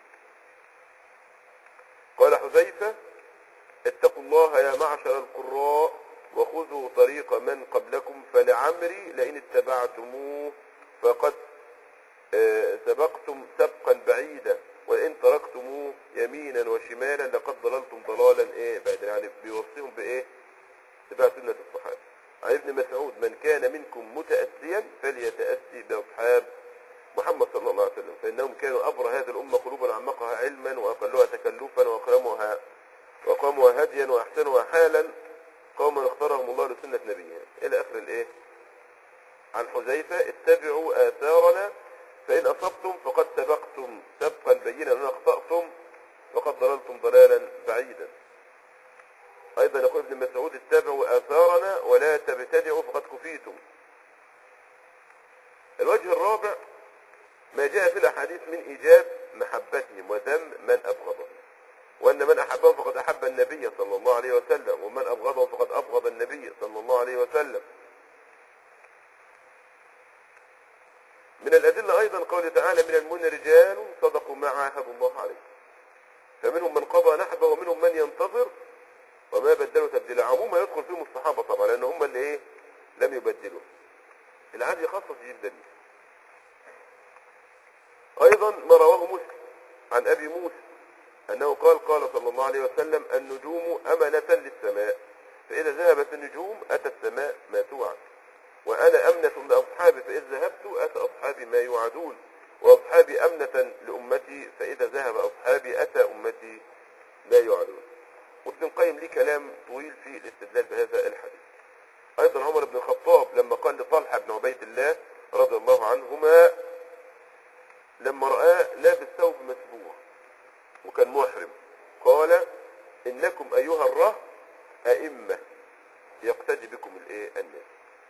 قال حذيفة اتقوا الله يا معشر القراء وخذوا طريق من قبلكم فلعمري لئن اتبعتموه فقد آه، سبقتم سبقا بعيدا وإن تركتموه يمينا وشمالا لقد ضللتم ضلالا ايه بعيدا يعني بيوصيهم بايه اتباع سنة الصحابة عن ابن مسعود من كان منكم متأسيا فليتأسي بأصحاب محمد صلى الله عليه وسلم فإنهم كانوا أبرى هذه الأمة قلوبا أعمقها علما وأقلها تكلفا وأقامها وأقامها هديا وأحسنها حالا قوما اختارهم الله لسنة نبيه إلى آخر الإيه عن حذيفة اتبعوا آثارنا فإن أصبتم فقد سبقتم سبقا بينا وإن أخطأتم فقد ضللتم ضلالا بعيدا أيضا يقول ابن مسعود اتبعوا آثارنا ولا تبتدعوا فقد كفيتم الوجه الرابع ما جاء في الأحاديث من إيجاب محبتهم وذم من أبغضهم وأن من أحبهم فقد أحب النبي صلى الله عليه وسلم ومن أبغضهم فقد أبغض النبي صلى الله عليه وسلم من الأدلة أيضا قوله تعالى من المؤمنين رجال صدقوا ما عاهدوا الله عليه فمنهم من قضى نحبه ومنهم من ينتظر وما بدلوا تبديلا عموما يدخل فيهم الصحابة طبعا لأن هم اللي إيه لم يبدلوا العادي يخصص جدا أيضا ما رواه مسلم عن أبي موسى أنه قال قال صلى الله عليه وسلم النجوم أمنة للسماء فإذا ذهبت النجوم أتى السماء ما توعد وأنا أمنة لأصحابي فإذا ذهبت أتى أصحابي ما يوعدون وأصحابي أمنة لأمتي فإذا ذهب أصحابي أتى أمتي ما يوعدون وابن القيم ليه كلام طويل في الاستدلال بهذا الحديث أيضا عمر بن الخطاب لما قال لطلحة بن عبيد الله رضي الله عنهما لما رآه لابس ثوب مسبوع وكان محرم قال إنكم أيها الره أئمة يقتدي بكم الايه الناس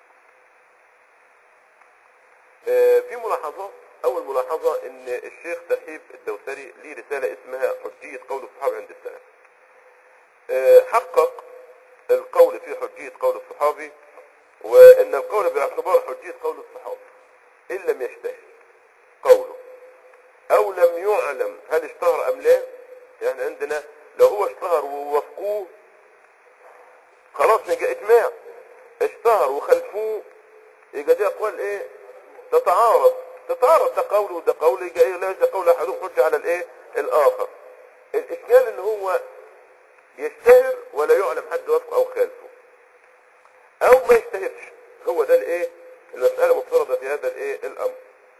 آه، في ملاحظات أول ملاحظة إن الشيخ تحيب الدوسري ليه رسالة اسمها حجية قول الصحابة عند السلف آه، حقق القول في حجية قول الصحابي وأن القول باعتبار حجية قول الصحابي إن لم يشتهر قوله أو لم يعلم هل اشتهر أم لا يعني عندنا لو هو اشتهر ووافقوه خلاص يبقى إجماع اشتهر وخلفوه يبقى دي أقوال إيه تتعارض تتعارض ده قول وده قول يبقى إيه ليس قول أحدهم حجة على الإيه الآخر الإشكال إن هو يشتهر ولا يعلم حد وفقه او خالفه او ما يشتهرش هو ده الايه المسألة مفترضة في هذا الايه الامر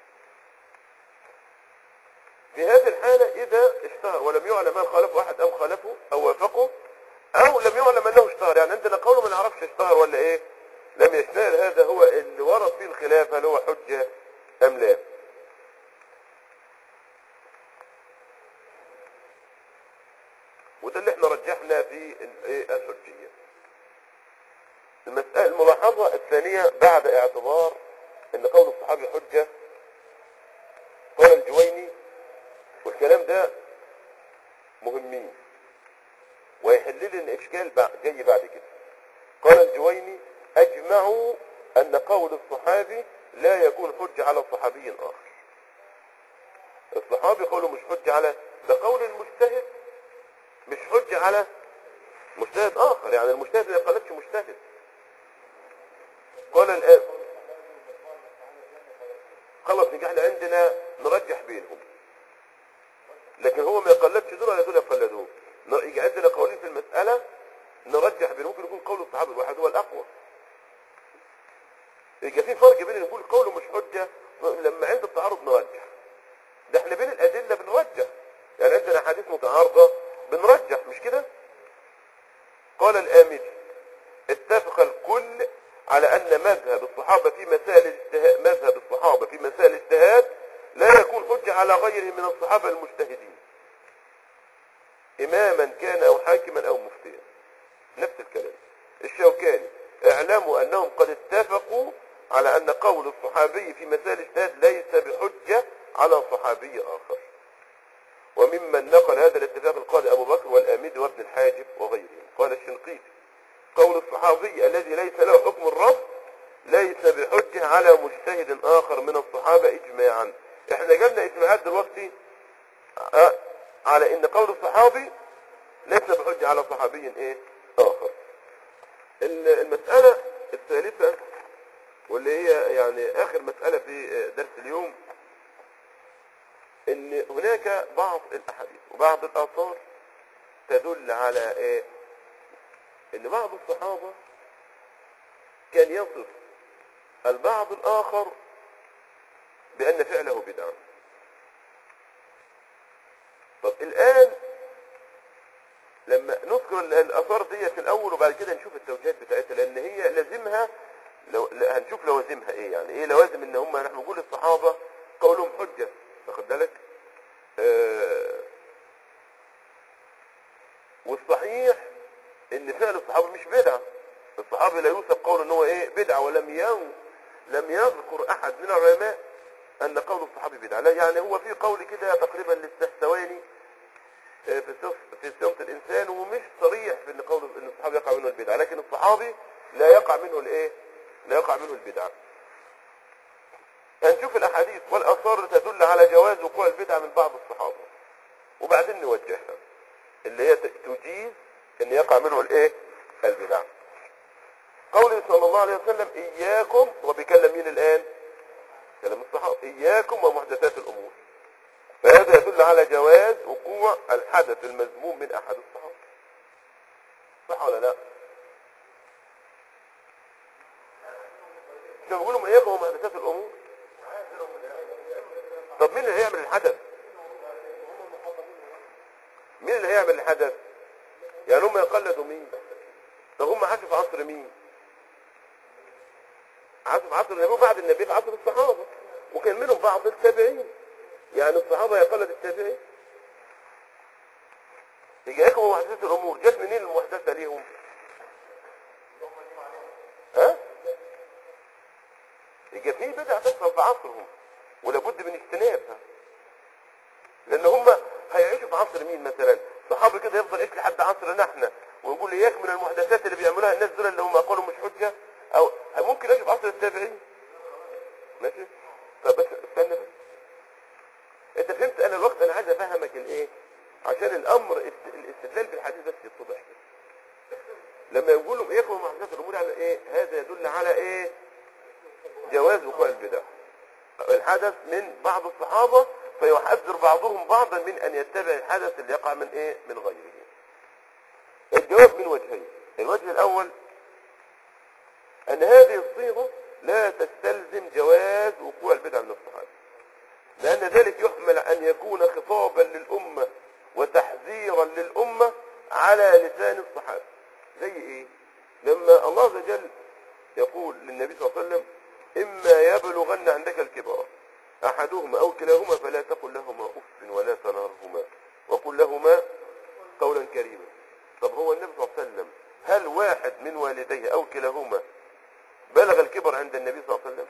في هذه الحالة اذا اشتهر ولم يعلم هل خالفه احد ام خالفه او وافقه او لم يعلم انه اشتهر يعني عندنا قول ما نعرفش اشتهر ولا ايه لم يشتهر هذا هو اللي ورد فيه الخلاف هل هو حجة ام لا وده اللي احنا رجحنا في الايه الحجية المسألة الملاحظة الثانية بعد اعتبار ان قول الصحابي حجة قال الجويني والكلام ده مهمين ويحل لي الاشكال بع- جاي بعد كده قال الجويني اجمعوا ان قول الصحابي لا يكون حجة على صحابي اخر الصحابي قوله مش حجة على ده قول المجتهد مش حجة على مجتهد اخر يعني المجتهد ما يقلدش مجتهد قال الان خلص نجي احنا عندنا نرجح بينهم لكن هو ما يقلدش دول ولا دول يقلدوه ن- يجي عندنا قولين في المسألة نرجح بين ممكن يكون قول الصحابي الواحد هو الأقوى يبقى في فرق بين نقول قوله مش حجة لما عند التعارض نرجح ده احنا بين الأدلة بنرجح يعني عندنا حديث متعارضة بنرجح مش كده قال الآمدي اتفق الكل على أن مذهب الصحابة في مسائل الاجتهاد مذهب الصحابة في مسائل الاجتهاد لا يكون حجة على غيره من الصحابة المجتهدين إماما كان أو حاكما أو مفتيا نفس الكلام الشوكاني اعلموا أنهم قد اتفقوا على أن قول الصحابي في مسائل الاجتهاد ليس بحجة على صحابي آخر وممن نقل هذا الاتفاق القاضي أبو بكر والآمدي وابن الحاجب وغيرهم قال الشنقيطي قول الصحابي الذي ليس له حكم الرفض ليس بحجة على مجتهد آخر من الصحابة إجماعا احنا جبنا إجماعات دلوقتي آه، على ان قول الصحابي ليس بحجة على صحابي ايه اخر ال- المسألة الثالثة واللي هي يعني اخر مسألة في درس اليوم ان هناك بعض الاحاديث وبعض الاثار تدل على ايه ان بعض الصحابة كان يصف البعض الاخر بان فعله بدعه طب الآن لما نذكر ال- الآثار دي في الأول وبعد كده نشوف التوجيهات بتاعتها لأن هي لازمها لو لا- هنشوف لوازمها إيه يعني إيه لوازم إن هم نحن بنقول الصحابة قولهم حجة واخد بالك آه والصحيح إن فعل الصحابة مش بدعة الصحابي لا يوثق قول إن هو إيه بدعة ولم يو لم يذكر أحد من العلماء أن قول الصحابي بدعة لا يعني هو في قول كده تقريبا للسحتواني آه، في صف في صيغه الانسان ومش صريح في ان قول ان الصحابي يقع منه البدعه لكن الصحابي لا يقع منه الايه لا يقع منه البدعه هنشوف الاحاديث والاثار اللي تدل على جواز وقوع البدعه من بعض الصحابه وبعدين نوجهها اللي هي ت- تجيز ان يقع منه الايه البدعه قوله صلى الله عليه وسلم اياكم وبيكلم مين الان كلام الصحابه اياكم ومحدثات الامور فهذا يدل على جواز وقوع الحدث المذموم من احد الصحابه صح ولا لا انت بيقولوا اياكم ومحدثات الامور طب مين اللي هيعمل الحدث مين اللي هيعمل الحدث يعني هم يقلدوا مين طب هم عاشوا في عصر مين عاشوا في عصر النبي وبعد النبي في عصر الصحابه وكان منهم بعض التابعين يعني الصحابه يقلد التابعين يجي لكم محدثات الامور جت منين المحدثه ليهم ها يجي في بدع تحصل في عصرهم ولابد من اجتنابها لان هم هيعيشوا في عصر مين مثلا صحابي كده يفضل يحكي لحد عصرنا احنا ونقول اياك من المحدثات اللي بيعملوها الناس دول اللي هم قالوا مش حجه او ممكن يعيشوا في عصر التابعين ماشي طب بس استنى بس انت فهمت انا الوقت انا عايز افهمك الايه عشان الامر است- الاستدلال بالحديث بس يتضح لما يقولوا ايه يكون محدثات الامور يعني ايه هذا يدل على ايه جواز وقوع البدع الحدث من بعض الصحابة فيحذر بعضهم بعضا من ان يتبع الحدث اللي يقع من ايه من غيره الجواب من وجهين الوجه الأول أن هذه الصيغة لا تستلزم جواز وقوع البدع من الصحابة لأن ذلك يحمل أن يكون خطابا للأمة وتحذيرا للأمة على لسان الصحابة زي إيه؟ لما الله عز وجل يقول للنبي صلى الله عليه وسلم إما يبلغن عندك الكبر أحدهما أو كلاهما فلا تقل لهما أف ولا تنهرهما وقل لهما قولا كريما طب هو النبي صلى الله عليه وسلم هل واحد من والديه أو كلاهما بلغ الكبر عند النبي صلى الله عليه وسلم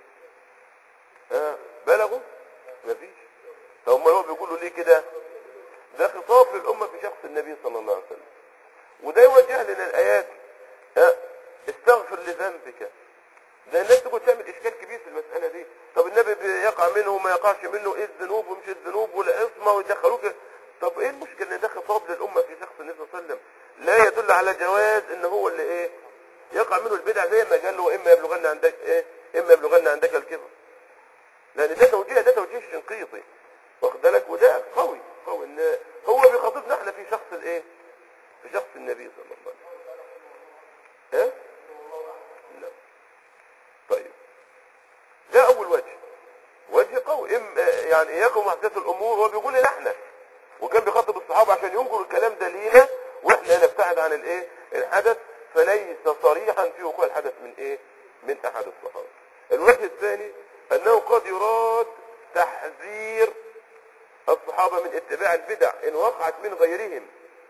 ها بلغوا مفيش طب ما هو بيقولوا ليه كده ده خطاب للأمة في شخص النبي صلى الله عليه وسلم وده يوجه لنا الآيات ها استغفر لذنبك ده الناس تقول تعمل إشكال كبير في المسألة دي طب النبي بيقع منه وما يقعش منه إيه الذنوب ومش الذنوب والعصمة ويدخلوك طب إيه المشكلة إن ده خطاب للأمة في شخص النبي صلى الله عليه وسلم لا يدل على جواز إن هو اللي إيه يقع منه البدع زي ما قال له إما يبلغن عندك إيه إما يبلغن عندك الكبر لان ده توجيه ده توجيه الشنقيطي واخد بالك وده قوي قوي ان هو بيخاطبنا احنا في شخص الايه في شخص النبي صلى الله عليه وسلم ها لا طيب ده اول وجه وجه قوي ام يعني اياكم محدث الامور هو بيقول لنا احنا وكان بيخاطب الصحابه عشان ينقل الكلام ده لينا واحنا نبتعد عن الايه الحدث فليس صريحا في وقوع الحدث من ايه من احد الصحابه الوجه الثاني انه قد يراد تحذير الصحابة من اتباع البدع ان وقعت من غيرهم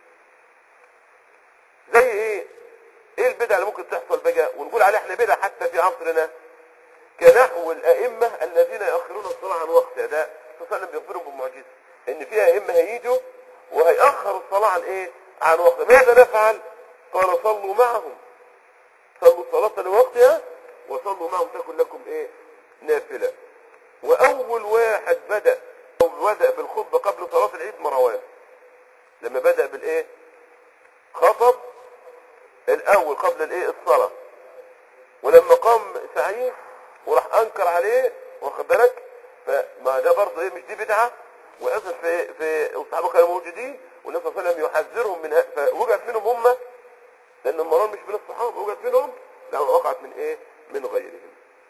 زي ايه ايه البدع اللي ممكن تحصل بقى ونقول عليها احنا بدع حتى في عصرنا كنحو الائمة الذين يأخرون الصلاة عن وقتها ده صلى الله عليه وسلم بيخبرهم بالمعجزة ان في ائمة هيجوا وهيأخروا الصلاة عن ايه عن وقتها ماذا نفعل قال صلوا معهم صلوا الصلاة لوقتها وصلوا معهم تكن لكم ايه نافلة واول واحد بدأ أو بدأ بالخطبة قبل صلاة العيد مروان لما بدأ بالايه خطب الاول قبل الايه الصلاة ولما قام سعيد وراح انكر عليه واخد بالك فما ده برضه ايه مش دي بدعة واصلا في في الصحابة كانوا موجودين والنبي صلى الله عليه وسلم يحذرهم منها فوجدت منهم هم لان المران مش من الصحابة وجدت منهم لا وقعت من ايه من غيرهم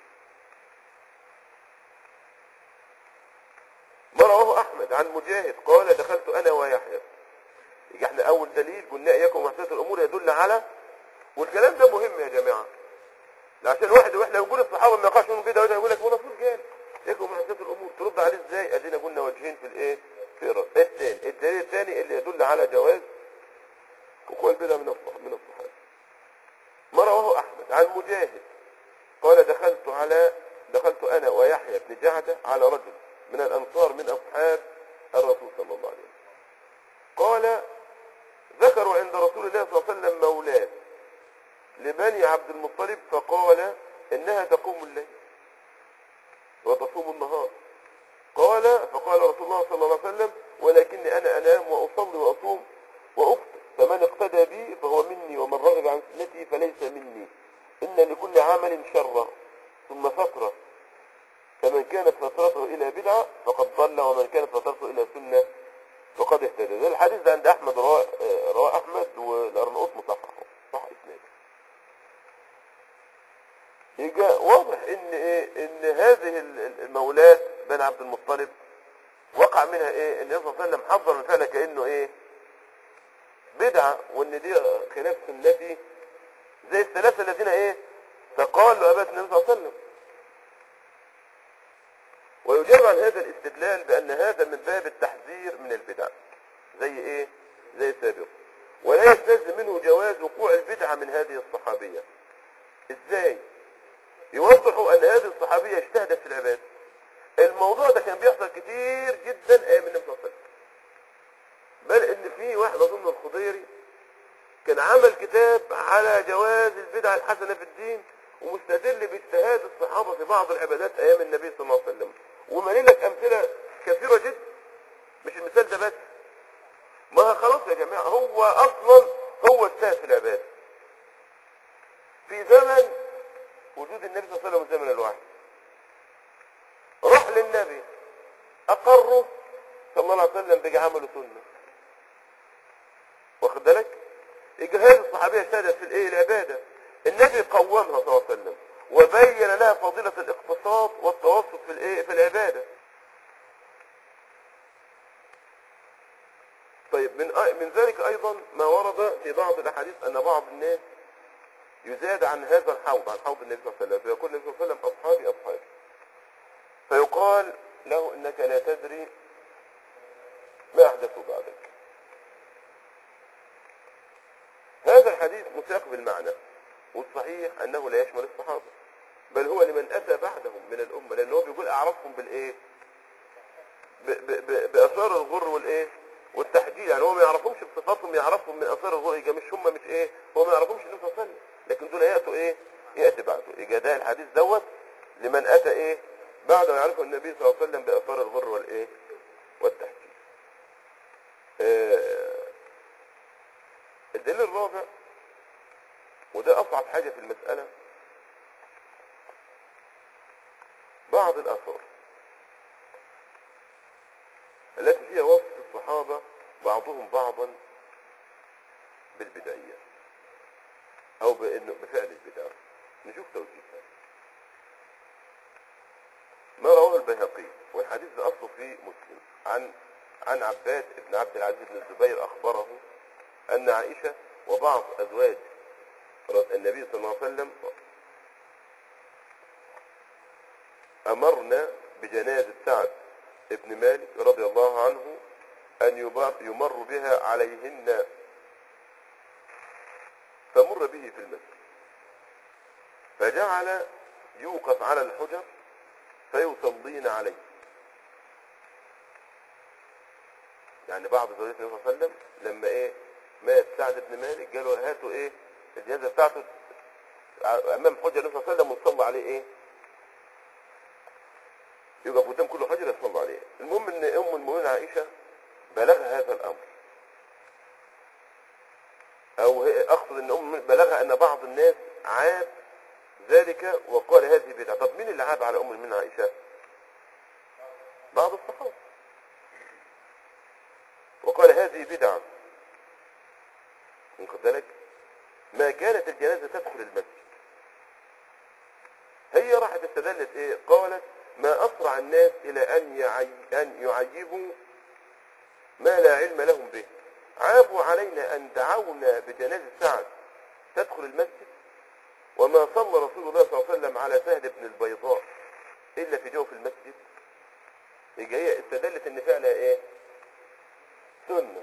ما رواه احمد عن مجاهد قال دخلت انا ويحيى يجي احنا اول دليل قلنا اياكم محدثات الامور يدل على والكلام ده مهم يا جماعه عشان واحد واحنا نقول الصحابه ما يقعش منهم كده وده يقول لك هو الرسول قال اياكم محدثات الامور ترد عليه ازاي ادينا قلنا وجهين في الايه في الرد الثاني الدليل الثاني اللي يدل على جواز وقوع البدع من الصحابه من الصحابه ما رواه احمد عن مجاهد قال دخلت على دخلت انا ويحيى بن جعده على رجل من الأنصار من أصحاب الرسول صلى الله عليه وسلم قال ذكروا عند رسول الله صلى الله عليه وسلم مولاه لبني عبد المطلب فقال إنها تقوم الليل وتصوم النهار قال فقال رسول الله صلى الله عليه وسلم ولكني أنا أنام وأصلي وأصوم وأفطر فمن اقتدى بي فهو مني ومن رغب عن سنتي فليس مني إن لكل عمل شرة ثم فترة فمن كانت فترته إلى بدعة فقد ضل ومن كانت فترته إلى سنة فقد اهتدى ده الحديث ده عند أحمد رواه رواه أحمد والأرناؤوط مصححه صح إسناده يبقى واضح إن إيه إن هذه المولات بني عبد المطلب وقع منها إيه النبي صلى الله عليه وسلم حضر الفعل كأنه إيه بدعة وإن دي خلاف سنتي زي الثلاثة الذين إيه تقالوا أبات النبي صلى الله عليه وسلم ويجر عن هذا الاستدلال بأن هذا من باب التحذير من البدع زي ايه زي السابق ولا يستلزم منه جواز وقوع البدعة من هذه الصحابية ازاي يوضحوا ان هذه الصحابية اجتهدت في العبادة الموضوع ده كان بيحصل كتير جدا ايام النبي صلى الله عليه وسلم بل ان في واحد اظن الخضيري كان عمل كتاب على جواز البدعة الحسنة في الدين ومستدل باجتهاد الصحابة في بعض العبادات ايام النبي صلى الله عليه وسلم ومالي لك امثلة كثيرة جدا مش المثال ده بس ما خلاص يا جماعة هو اصلا هو اجتهد في العبادة في زمن وجود النبي صلى الله عليه وسلم زمن الوحي راح للنبي اقره صلى الله عليه وسلم بقى عمله سنة واخد بالك اجهاد الصحابيه سادت في الايه العباده النبي قومها صلى الله عليه وسلم وبين لها فضيله الاقتصاد والتوسط في الايه في العباده طيب من أي- من ذلك ايضا ما ورد في بعض الاحاديث ان بعض الناس يزاد عن هذا الحوض عن حوض النبي صلى الله عليه وسلم فيقول النبي صلى الله عليه وسلم اصحابي اصحابي فيقال له انك لا تدري ما احدثوا بعدك هذا الحديث مساق بالمعنى والصحيح انه لا يشمل الصحابه بل هو لمن اتى بعدهم من الامه لان هو بيقول اعرفهم بالايه ب- ب- ب- باثار الغر والايه والتحجيل يعني هو ما يعرفهمش بصفاتهم يعرفهم من اثار الغر يبقى مش هم مش ايه هو ما يعرفهمش النبي صلى الله عليه وسلم لكن دول ياتوا ايه ياتي بعده يبقى ده الحديث دوت لمن اتى ايه بعده يعرفه النبي صلى الله عليه وسلم باثار الغر والايه والتحجيل آه الدليل الرابع وده اصعب حاجه في المساله بعض الاثار التي فيها وصف الصحابة بعضهم بعضا بالبدعية أو بأنه بفعل البدع نشوف توجيهها ما رواه البيهقي والحديث ده أصله في مسلم عن عن عباد بن عبد العزيز بن الزبير أخبره أن عائشة وبعض أزواج النبي صلى الله عليه وسلم أمرنا بجنازة سعد ابن مالك رضي الله عنه أن يبار- يمر بها عليهن فمر به في المسجد فجعل يوقف على الحجر فيصلين عليه يعني بعض زوجات النبي صلى الله عليه وسلم لما ايه مات سعد بن مالك قالوا هاتوا ايه الجنازه بتاعته امام حجر النبي صلى الله عليه وسلم ونصلي عليه ايه يقف قدام كل حجر يصلى عليه المهم ان ام المؤمنين عائشه بلغها هذا الامر او هي اقصد ان ام المؤمنين بلغها ان بعض الناس عاب ذلك وقال هذه بدعه طب مين اللي عاب على ام المؤمنين عائشه بعض الصحابه وقال هذه بدعه واخد بالك ما كانت الجنازه تدخل المسجد هي راحت استدلت ايه قالت ما اسرع الناس الى ان يعي ان يعيبوا ما لا علم لهم به عابوا علينا ان دعونا بجنازه سعد تدخل المسجد وما صلى رسول الله صلى الله عليه وسلم على سهل بن البيضاء الا في جوف المسجد يجي هي استدلت ان فعلها ايه سنه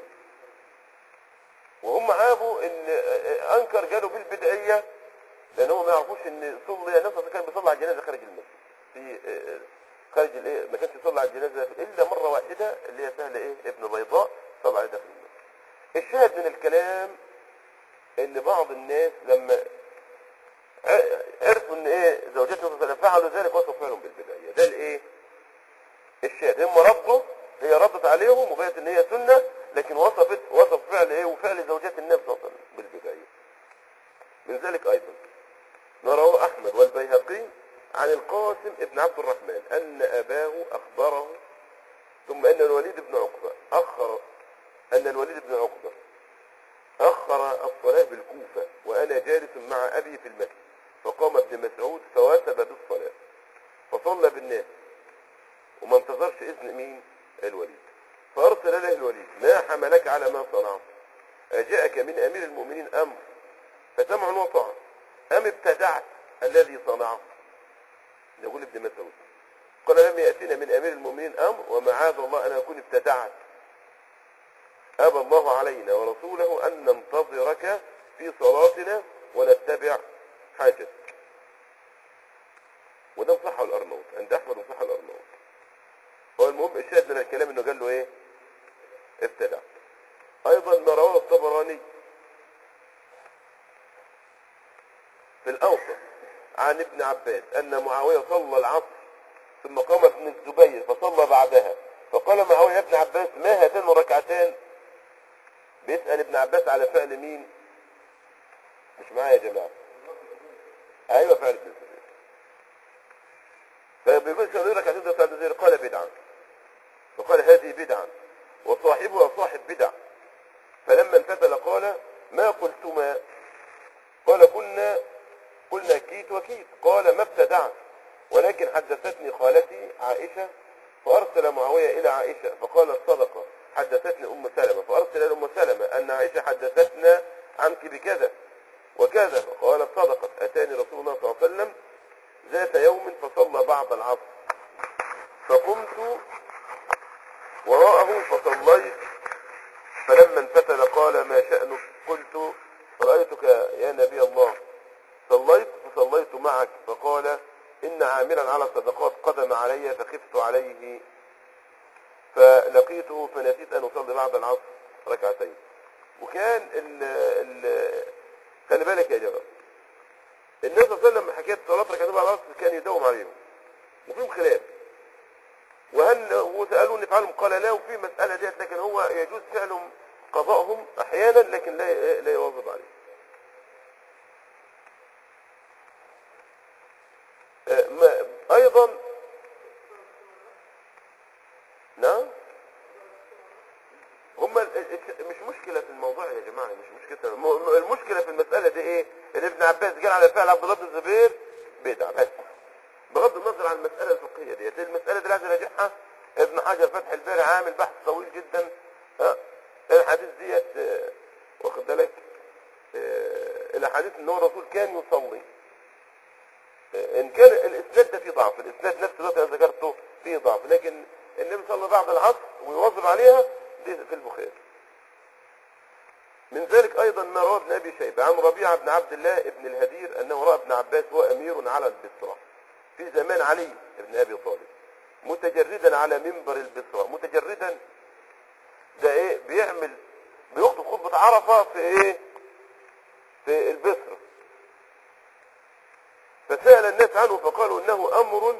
وهم عابوا ان انكر قالوا بالبدعيه لان هم ما يعرفوش ان صلي نفسه كان بيصلي على الجنازه خارج المسجد في آه، خارج الايه ما كانش يصلي على الجنازه الا مره واحده اللي هي سهله ايه ابن بيضاء صلى عليه داخل المسجد الشاهد من الكلام ان بعض الناس لما ع- عرفوا ان ايه زوجات النبي صلى الله عليه وسلم فعلوا ذلك وصفوا فعلهم بالبدعيه ده الايه الشاهد هم ردوا هي ردت عليهم وبقت ان هي سنه لكن وصفت وصف فعل ايه وفعل زوجات النبي صلى الله عليه وسلم بالبدعيه من ذلك ايضا ما رواه احمد والبيهقي عن القاسم ابن عبد الرحمن ان اباه اخبره ثم ان الوليد بن عقبه اخر ان الوليد بن عقبه اخر الصلاه بالكوفه وانا جالس مع ابي في المسجد فقام ابن مسعود فوثب بالصلاه فصلى بالناس وما انتظرش اذن مين الوليد فارسل له الوليد ما حملك على ما صنعت اجاءك من امير المؤمنين امر فسمع وطاع ام ابتدعت الذي صنعه يقول ابن مسعود قال لم يأتينا من أمير المؤمنين أمر ومعاذ الله أن أكون ابتدعت أبى الله علينا ورسوله أن ننتظرك في صلاتنا ونتبع حاجتك وده مصحة الأرنوط عند أحمد مصحة الأرنوط هو المهم الشاهد من الكلام إنه قال له إيه ابتدع أيضا ما رواه الطبراني في الأوسط عن ابن عباس أن معاوية صلى العصر ثم قام ابن الزبير فصلى بعدها فقال معاوية يا ابن عباس ما هاتان الركعتان بيسأل ابن عباس على فعل مين مش معايا يا جماعة ايوه فعل ابن الزبير فبيقول سألوا ركعتين ده سعد الزبير قال بدعة فقال هذه بدعة وصاحبها صاحب بدع فلما انفتل قال ما قلتما قال كنا قلنا كيت وكيت قال ما ابتدعت ولكن حدثتني خالتي عائشة فأرسل معاوية إلى عائشة فقالت صدقة حدثتني أم سلمة فأرسل إلى أم سلمة أن عائشة حدثتنا عنك بكذا وكذا فقالت صدقت أتاني رسول الله صلى الله عليه وسلم ذات يوم فصلى بعض العصر فقمت وراءه فصليت فلما انفتل قال ما شأنك قلت رأيتك يا نبي الله صليت فصليت معك فقال إن عاملا على الصدقات قدم علي فخفت عليه فلقيته فنسيت أن أصلي بعد العصر ركعتين وكان ال ال خلي بالك يا جماعة النبي صلى الله عليه وسلم حكاية صلاة ركعتين بعد العصر كان يداوم عليهم وفيهم خلاف وهل وسألوا ان يفعلهم قال لا وفي مسألة ديت لكن هو يجوز فعلهم قضاءهم احيانا لكن لا لا يواظب عليه آه، ما ايضا نعم هم ال- ال- مش مشكلة في الموضوع يا جماعة مش مشكلة الم- المشكلة في المسألة دي ايه ان ابن عباس قال على فعل عبد الله بن الزبير بدعة بس بغض النظر عن المسألة الفقهية ديت المسألة دي لازم يراجعها ابن حجر فتح الباري عامل بحث طويل جدا ها الحديث ديت آه، واخد بالك آه، الاحاديث ان هو الرسول كان يصلي آه، ان كان الاسناد ده فيه ضعف الاسناد نفسه اللي انا ذكرته فيه ضعف لكن النبي صلى بعد العصر ويواظب عليها دي في البخاري من ذلك ايضا ما روى ابن ابي شيبه عن ربيعه بن عبد الله ابن الهدير انه راى ابن عباس هو امير على البصره في زمان علي بن ابي طالب متجردا على منبر البصره متجردا ده ايه بيعمل بيخطب خطبه عرفه في ايه في البصره فسال الناس عنه فقالوا انه امر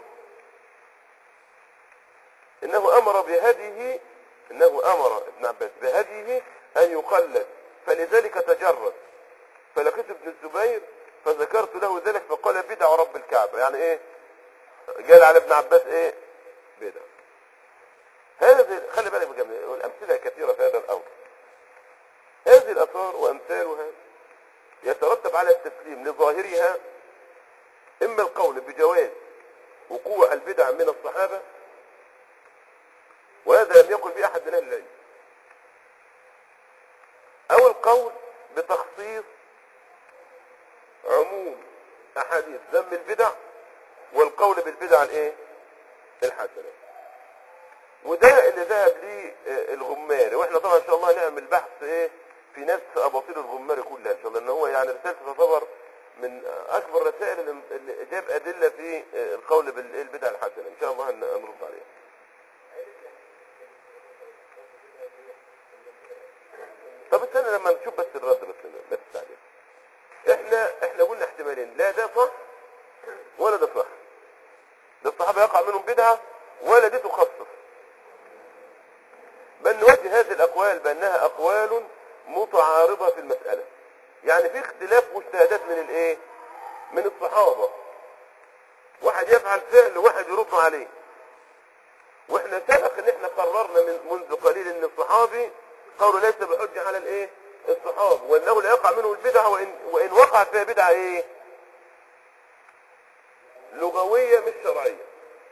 انه امر بهديه انه امر ابن عباس بهديه ان يقلد فلذلك تجرد فلقيت ابن الزبير فذكرت له ذلك فقال بدع رب الكعبه يعني ايه قال على ابن عباس ايه بدع هذا خلي بالك من جميع والامثله كثيره في هذا الامر هذه الاثار وامثالها يترتب على التسليم لظاهرها اما القول بجواز وقوع البدع من الصحابه وهذا لم يقل به احد من اهل العلم او القول بتخصيص عموم احاديث ذم البدع والقول بالبدع الايه الحسنه وده اللي ذهب ليه آه، الغماري واحنا طبعا ان شاء الله هنعمل بحث ايه في نفس اباطيل الغماري كلها ان شاء الله ان هو يعني رسالته تعتبر من اكبر الرسائل اللي اللي جاب ادله في آه، القول بالبدع الحسنه ان شاء الله هن- هنرد عليها طب استنى لما نشوف بس الرد بس ما تستعجل احنا احنا قلنا احتمالين لا ده صح ولا ده صح ده الصحابه يقع منهم بدعه ولا دي تخصص بل نوجه هذه الاقوال بانها اقوال متعارضه في المساله يعني في اختلاف مجتهدات من الايه من الصحابه واحد يفعل فعل وواحد يرد عليه واحنا سبق ان احنا قررنا من منذ قليل ان الصحابي قوله ليس بحجه على الايه الصحابه وانه لا يقع منه البدعه وان وان وقع فيها بدعه ايه لغويه مش شرعيه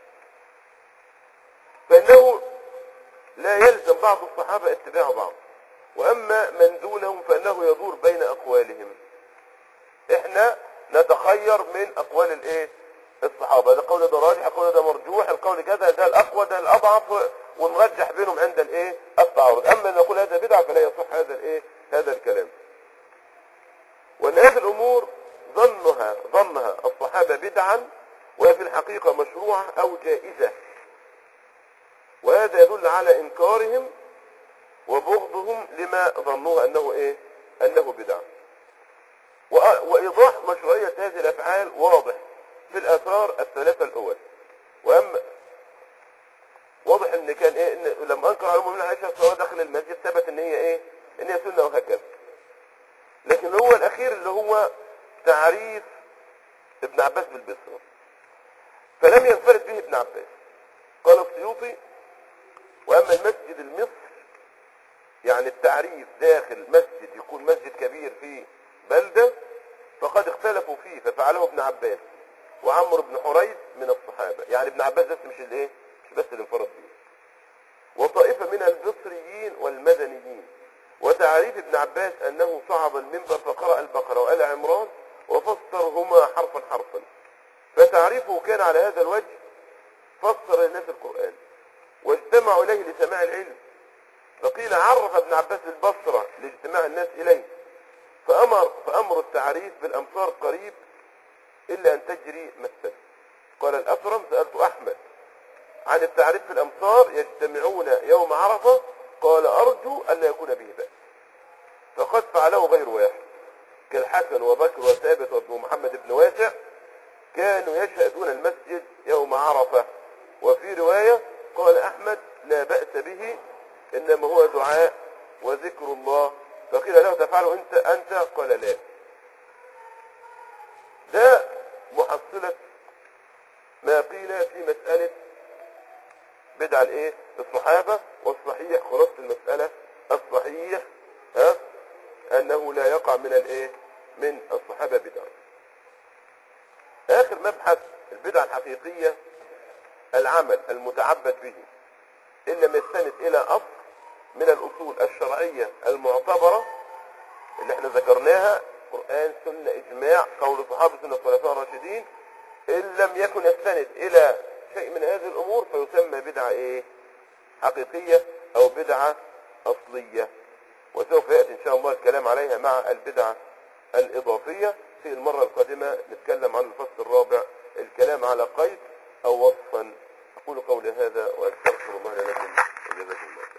فانه لا يلزم بعض الصحابه اتباع بعض واما من دونهم فانه يدور بين اقوالهم احنا نتخير من اقوال الايه الصحابه ده قول ده راجح القول ده مرجوح القول كذا ده الاقوى ده الاضعف ونرجح بينهم عند الايه التعارض اما ان نقول هذا بدعه فلا يصح هذا الايه هذا الكلام وان هذه الامور ظنها ظنها الصحابه بدعا وهي في الحقيقه مشروعه او جائزه وهذا يدل على انكارهم وبغضهم لما ظنوه انه ايه انه بدعه وأ- وايضاح مشروعيه هذه الافعال واضح في الاثار الثلاثه الاول واما واضح ان كان ايه ان لما انكر على المؤمنين عائشه فهو داخل المسجد ثبت ان هي ايه ان هي سنه وهكذا لكن هو الاخير اللي هو تعريف ابن عباس بالبصره فلم ينفرد به ابن عباس قال السيوطي واما المسجد المصر يعني التعريف داخل مسجد يكون مسجد كبير في بلدة فقد اختلفوا فيه ففعله ابن عباس وعمرو بن حريث من الصحابة يعني ابن عباس بس مش الايه مش بس اللي انفرد به وطائفة من البصريين والمدنيين وتعريف ابن عباس أنه صعد المنبر فقرأ البقرة وآل عمران وفسرهما حرفا حرفا فتعريفه كان على هذا الوجه فسر للناس القرآن واجتمعوا إليه لسماع العلم فقيل عرف ابن عباس البصرة لاجتماع الناس إليه فأمر, فأمر التعريف بالأمصار قريب إلا أن تجري مثل قال الأكرم سألت أحمد عن التعريف في الأمصار يجتمعون يوم عرفة قال أرجو أن لا يكون به بأس فقد فعله غير واحد كالحسن وبكر وثابت وابن محمد بن واسع كانوا يشهدون المسجد يوم عرفة وفي رواية قال أحمد لا بأس به إنما هو دعاء وذكر الله فقيل له تفعله أنت أنت قال لا ده محصلة ما قيل في مسألة بدع الايه الصحابة والصحيح خلاصة المسألة الصحيح ها انه لا يقع من الايه من الصحابة بدع اخر مبحث البدع الحقيقية العمل المتعبد به ان لم يستند الى اصل من الاصول الشرعية المعتبرة اللي احنا ذكرناها قرآن سنة اجماع قول صحابة سنة الخلفاء الراشدين ان لم يكن يستند الى شيء من هذه الامور فيسمى بدعة ايه حقيقية او بدعة اصلية وسوف يأتي ان شاء الله الكلام عليها مع البدعة الاضافية في المرة القادمة نتكلم عن الفصل الرابع الكلام على قيد او وصفا اقول قولي هذا واستغفر الله لكم وجزاكم الله